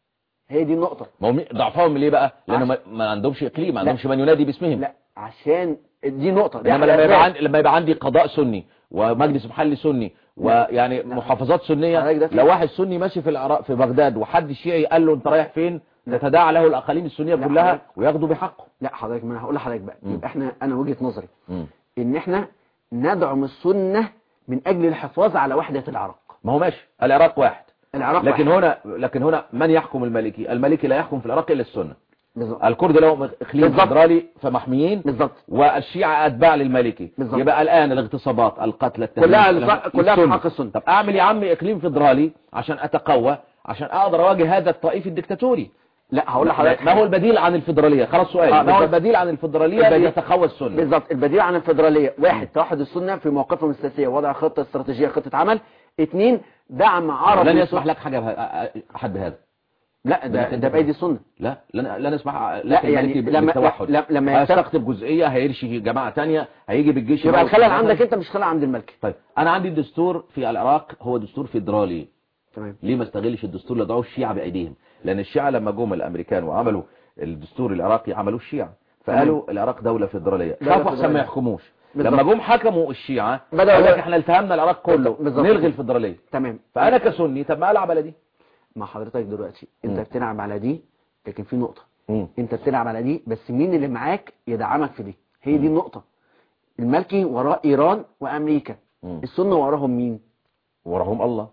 Speaker 2: هي دي النقطة
Speaker 1: ما هو مي- ضعفهم ليه بقى لانه
Speaker 2: عشان-
Speaker 1: ما, ما عندهمش اقليم ما
Speaker 2: لا.
Speaker 1: عندهمش من ينادي باسمهم
Speaker 2: لا عشان دي نقطة دي
Speaker 1: انما
Speaker 2: أحد
Speaker 1: لما يبقى
Speaker 2: الأسباب.
Speaker 1: عندي لما يبقى عندي قضاء سني ومجلس محلي سني ويعني
Speaker 2: لا.
Speaker 1: محافظات سنيه
Speaker 2: حضرتك ده في-
Speaker 1: لو واحد سني ماشي في العراق في بغداد وحد شيعي قال له انت رايح فين تتداعى له الاقاليم السنيه
Speaker 2: لا،
Speaker 1: كلها
Speaker 2: حضرتك-
Speaker 1: وياخدوا بحقه
Speaker 2: لا حضرتك ما انا هقول لحضرتك بقى
Speaker 1: مم.
Speaker 2: يبقى احنا انا وجهة نظري
Speaker 1: مم.
Speaker 2: ان احنا ندعم السنة من اجل الحفاظ على وحدة العراق
Speaker 1: ما هو ماشي العراق واحد
Speaker 2: العراق
Speaker 1: لكن
Speaker 2: واحد.
Speaker 1: هنا لكن هنا من يحكم الملكي الملكي لا يحكم في العراق الا السنه
Speaker 2: بالظبط
Speaker 1: الكرد لهم اقليم
Speaker 2: بالظبط.
Speaker 1: فدرالي فمحميين
Speaker 2: بالظبط
Speaker 1: والشيعة اتباع للمالكي
Speaker 2: بالظبط.
Speaker 1: يبقى الان الاغتصابات القتل التهديد
Speaker 2: كلها
Speaker 1: الكلام-
Speaker 2: الف- كلها في
Speaker 1: السنة.
Speaker 2: حق السنة.
Speaker 1: طب اعمل يا عمي اقليم فدرالي عشان اتقوى عشان اقدر اواجه هذا الطائفي الدكتاتوري
Speaker 2: لا هقول لحضرتك
Speaker 1: ما هو البديل عن الفدرالية خلاص سؤال
Speaker 2: آه،
Speaker 1: ما هو
Speaker 2: بالظبط.
Speaker 1: البديل عن الفدرالية
Speaker 2: البديل-
Speaker 1: ليتقوى السنة
Speaker 2: بالظبط البديل عن الفدرالية واحد توحد السنة في مواقفهم السياسية وضع خطة استراتيجية خطة عمل اثنين دعم عربي
Speaker 1: لن يسمح لك حاجة بها- احد بهذا
Speaker 2: لا ده ده بايدي السنة
Speaker 1: لا لن لن يسمح
Speaker 2: لا، يعني لما-
Speaker 1: بالتوحد
Speaker 2: لا- لما يتم-
Speaker 1: هيستقطب جزئية هيرشي جماعة تانية هيجي بالجيش
Speaker 2: يبقى
Speaker 1: يموت
Speaker 2: الخلل
Speaker 1: جماعة
Speaker 2: عندك
Speaker 1: تانية.
Speaker 2: انت مش خلل عند الملك
Speaker 1: طيب انا عندي الدستور في العراق هو دستور فيدرالي
Speaker 2: تمام
Speaker 1: ليه ما استغلش الدستور اللي ضعوه الشيعة بايديهم لان الشيعة لما جم الامريكان وعملوا الدستور العراقي عملوا الشيعة فقالوا العراق دولة فيدرالية
Speaker 2: دولة
Speaker 1: خافوا احسن ما
Speaker 2: فيدرالية.
Speaker 1: يحكموش
Speaker 2: بالظبط.
Speaker 1: لما جم حكموا الشيعة
Speaker 2: بدأوا
Speaker 1: قال لك
Speaker 2: يقول-
Speaker 1: احنا التهمنا العراق كله
Speaker 2: بالظبط.
Speaker 1: نلغي الفيدرالية
Speaker 2: تمام
Speaker 1: فانا كسني طب ما العب على دي
Speaker 2: مع حضرتك دلوقتي انت
Speaker 1: مم.
Speaker 2: بتلعب على دي لكن في نقطة انت بتلعب على دي بس مين اللي معاك يدعمك في دي هي دي النقطة الملكي وراء ايران وامريكا
Speaker 1: مم.
Speaker 2: السنة وراهم مين
Speaker 1: وراهم الله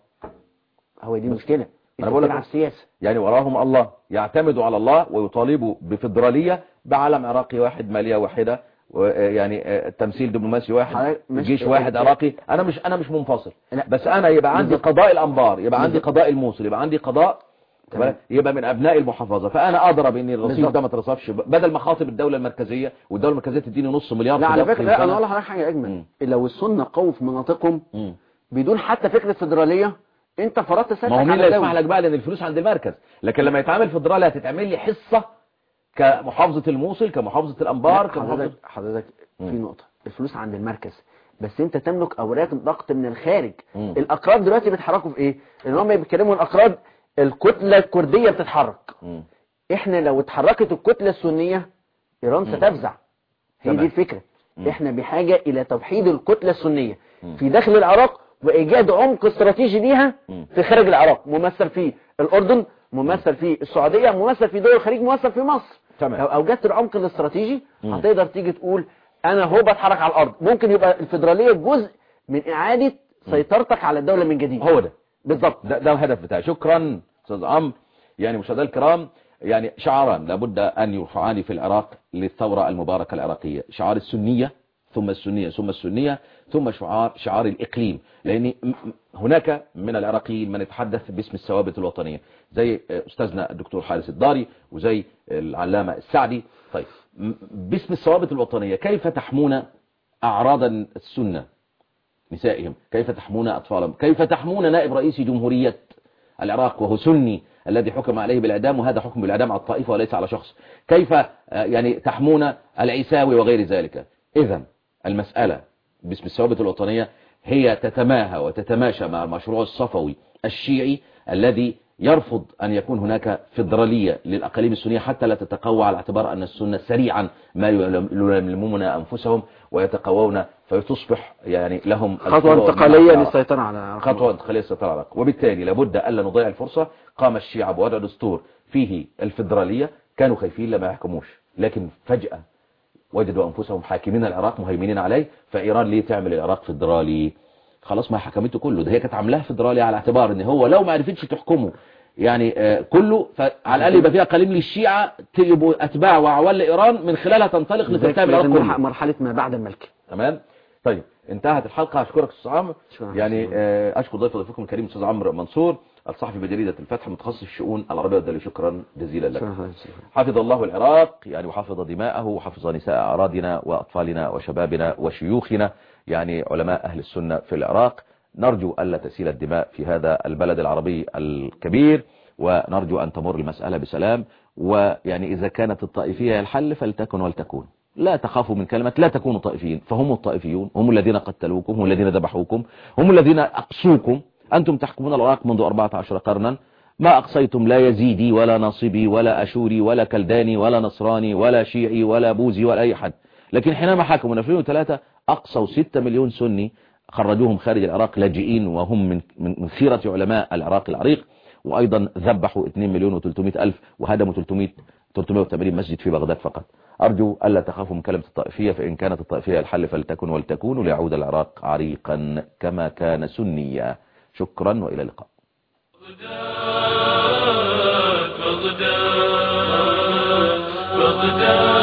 Speaker 2: هو دي مشكلة انت
Speaker 1: بقول لك
Speaker 2: بتلعب
Speaker 1: بس.
Speaker 2: سياسة
Speaker 1: يعني وراهم الله يعتمدوا على الله ويطالبوا بفدرالية بعلم عراقي واحد مالية واحدة ويعني آه، تمثيل دبلوماسي واحد
Speaker 2: حضرتك مش-
Speaker 1: جيش واحد عراقي انا مش انا مش منفصل
Speaker 2: لا.
Speaker 1: بس انا يبقى عندي
Speaker 2: بالظبط.
Speaker 1: قضاء الانبار يبقى عندي
Speaker 2: بالظبط.
Speaker 1: قضاء الموصل يبقى عندي قضاء
Speaker 2: تمام.
Speaker 1: يبقى من ابناء المحافظه فانا اضرب ان الرصيد
Speaker 2: بالظبط.
Speaker 1: ده ما اترصفش بدل ما خاطب الدوله المركزيه والدوله المركزيه تديني نص مليار
Speaker 2: لا
Speaker 1: في
Speaker 2: على
Speaker 1: ضغط
Speaker 2: فكرة لا
Speaker 1: السنة.
Speaker 2: انا اقول لحضرتك حاجة اجمل
Speaker 1: مم.
Speaker 2: لو السنة قوي في مناطقهم
Speaker 1: مم.
Speaker 2: بدون حتى فكرة فدرالية انت فرضت سيادتك
Speaker 1: ما هو مين
Speaker 2: على
Speaker 1: اللي يسمح
Speaker 2: الدولة
Speaker 1: لك بقى لان الفلوس عند المركز لكن لما يتعمل فدرالي هتتعمل لي حصه كمحافظه الموصل كمحافظه الانبار
Speaker 2: لا،
Speaker 1: كمحافظه
Speaker 2: حضرتك حضرتك
Speaker 1: مم.
Speaker 2: في نقطة الفلوس عند المركز بس انت تملك اوراق ضغط من الخارج
Speaker 1: مم.
Speaker 2: الاكراد دلوقتي بيتحركوا في ايه ان هم بيتكلموا الاكراد الكتلة الكردية بتتحرك
Speaker 1: مم.
Speaker 2: احنا لو اتحركت الكتلة السنية ايران ستفزع هي
Speaker 1: تمام.
Speaker 2: دي الفكرة
Speaker 1: مم.
Speaker 2: احنا بحاجة الى توحيد الكتلة السنية
Speaker 1: مم.
Speaker 2: في داخل العراق وايجاد عمق استراتيجي ليها
Speaker 1: مم.
Speaker 2: في خارج العراق ممثل في الاردن ممثل في السعودية ممثل في دول الخليج ممثل في مصر
Speaker 1: تمام.
Speaker 2: لو اوجدت العمق الاستراتيجي
Speaker 1: مم.
Speaker 2: هتقدر تيجي تقول انا هو بتحرك على الارض ممكن يبقى الفيدرالية جزء من اعادة سيطرتك على الدولة من جديد
Speaker 1: هو ده
Speaker 2: بالضبط
Speaker 1: ده, ده الهدف بتاعي شكرا استاذ عمرو يعني مشاهدينا الكرام يعني شعاران لابد ان يرفعان في العراق للثوره المباركه العراقيه شعار السنيه ثم السنيه ثم السنيه ثم شعار شعار الاقليم لان م- م- هناك من العراقيين من يتحدث باسم الثوابت الوطنيه زي استاذنا الدكتور حارس الداري وزي العلامه السعدي طيب م- باسم الثوابت الوطنيه كيف تحمون اعراض السنه نسائهم كيف تحمون أطفالهم كيف تحمون نائب رئيس جمهورية العراق وهو سني الذي حكم عليه بالإعدام وهذا حكم بالإعدام على الطائفة وليس على شخص كيف آه، يعني تحمون العيساوي وغير ذلك إذا المسألة باسم الثوابت الوطنية هي تتماهى وتتماشى مع المشروع الصفوي الشيعي الذي يرفض أن يكون هناك فدرالية للأقاليم السنية حتى لا تتقوى على اعتبار أن السنة سريعا ما يلمون أنفسهم ويتقوون فتصبح يعني لهم
Speaker 2: خطوة
Speaker 1: القوة
Speaker 2: انتقالية
Speaker 1: والمنع.
Speaker 2: للسيطرة على
Speaker 1: خطوة انتقالية للسيطرة على العراق وبالتالي لابد ألا نضيع الفرصة قام الشيعة بوضع دستور فيه الفدرالية كانوا خايفين لما يحكموش لكن فجأة وجدوا أنفسهم حاكمين العراق مهيمنين عليه فإيران ليه تعمل العراق فدرالي خلاص ما حكمته كله ده هي كانت عاملاه فدرالي على اعتبار ان هو لو ما عرفتش تحكمه يعني آه، كله فعلى الاقل يبقى فيها قليل للشيعة تبقوا اتباع واعوان لايران من خلالها تنطلق لترتاب العراق
Speaker 2: لازم
Speaker 1: كله
Speaker 2: مرحلة ما بعد الملك
Speaker 1: تمام طيب انتهت الحلقة اشكرك استاذ عمرو
Speaker 2: شكرا.
Speaker 1: يعني آه، اشكر ضيف ضيفكم الكريم استاذ عمرو منصور الصحفي بجريدة الفتح متخصص في الشؤون العربية والدولية شكرا جزيلا لك
Speaker 2: شكرا
Speaker 1: حفظ الله العراق يعني وحفظ دماءه وحفظ نساء أعراضنا وأطفالنا وشبابنا وشيوخنا يعني علماء أهل السنة في العراق نرجو ألا تسيل الدماء في هذا البلد العربي الكبير ونرجو أن تمر المسألة بسلام ويعني إذا كانت الطائفية هي الحل فلتكن ولتكون لا تخافوا من كلمة لا تكونوا طائفيين فهم الطائفيون هم الذين قتلوكم هم الذين ذبحوكم هم الذين أقصوكم أنتم تحكمون العراق منذ 14 قرنا ما أقصيتم لا يزيدي ولا ناصبي ولا أشوري ولا كلداني ولا نصراني ولا شيعي ولا بوذي ولا أي حد لكن حينما حكموا في 2003 أقصوا 6 مليون سني خرجوهم خارج العراق لاجئين وهم من من من خيرة علماء العراق العريق وأيضا ذبحوا 2 مليون و300 ألف وهدموا 300 380 مسجد في بغداد فقط أرجو ألا تخافوا من كلمة الطائفية فإن كانت الطائفية الحل فلتكن ولتكون ليعود العراق عريقا كما كان سنيا شكرا وإلى اللقاء
Speaker 4: بغداد بغداد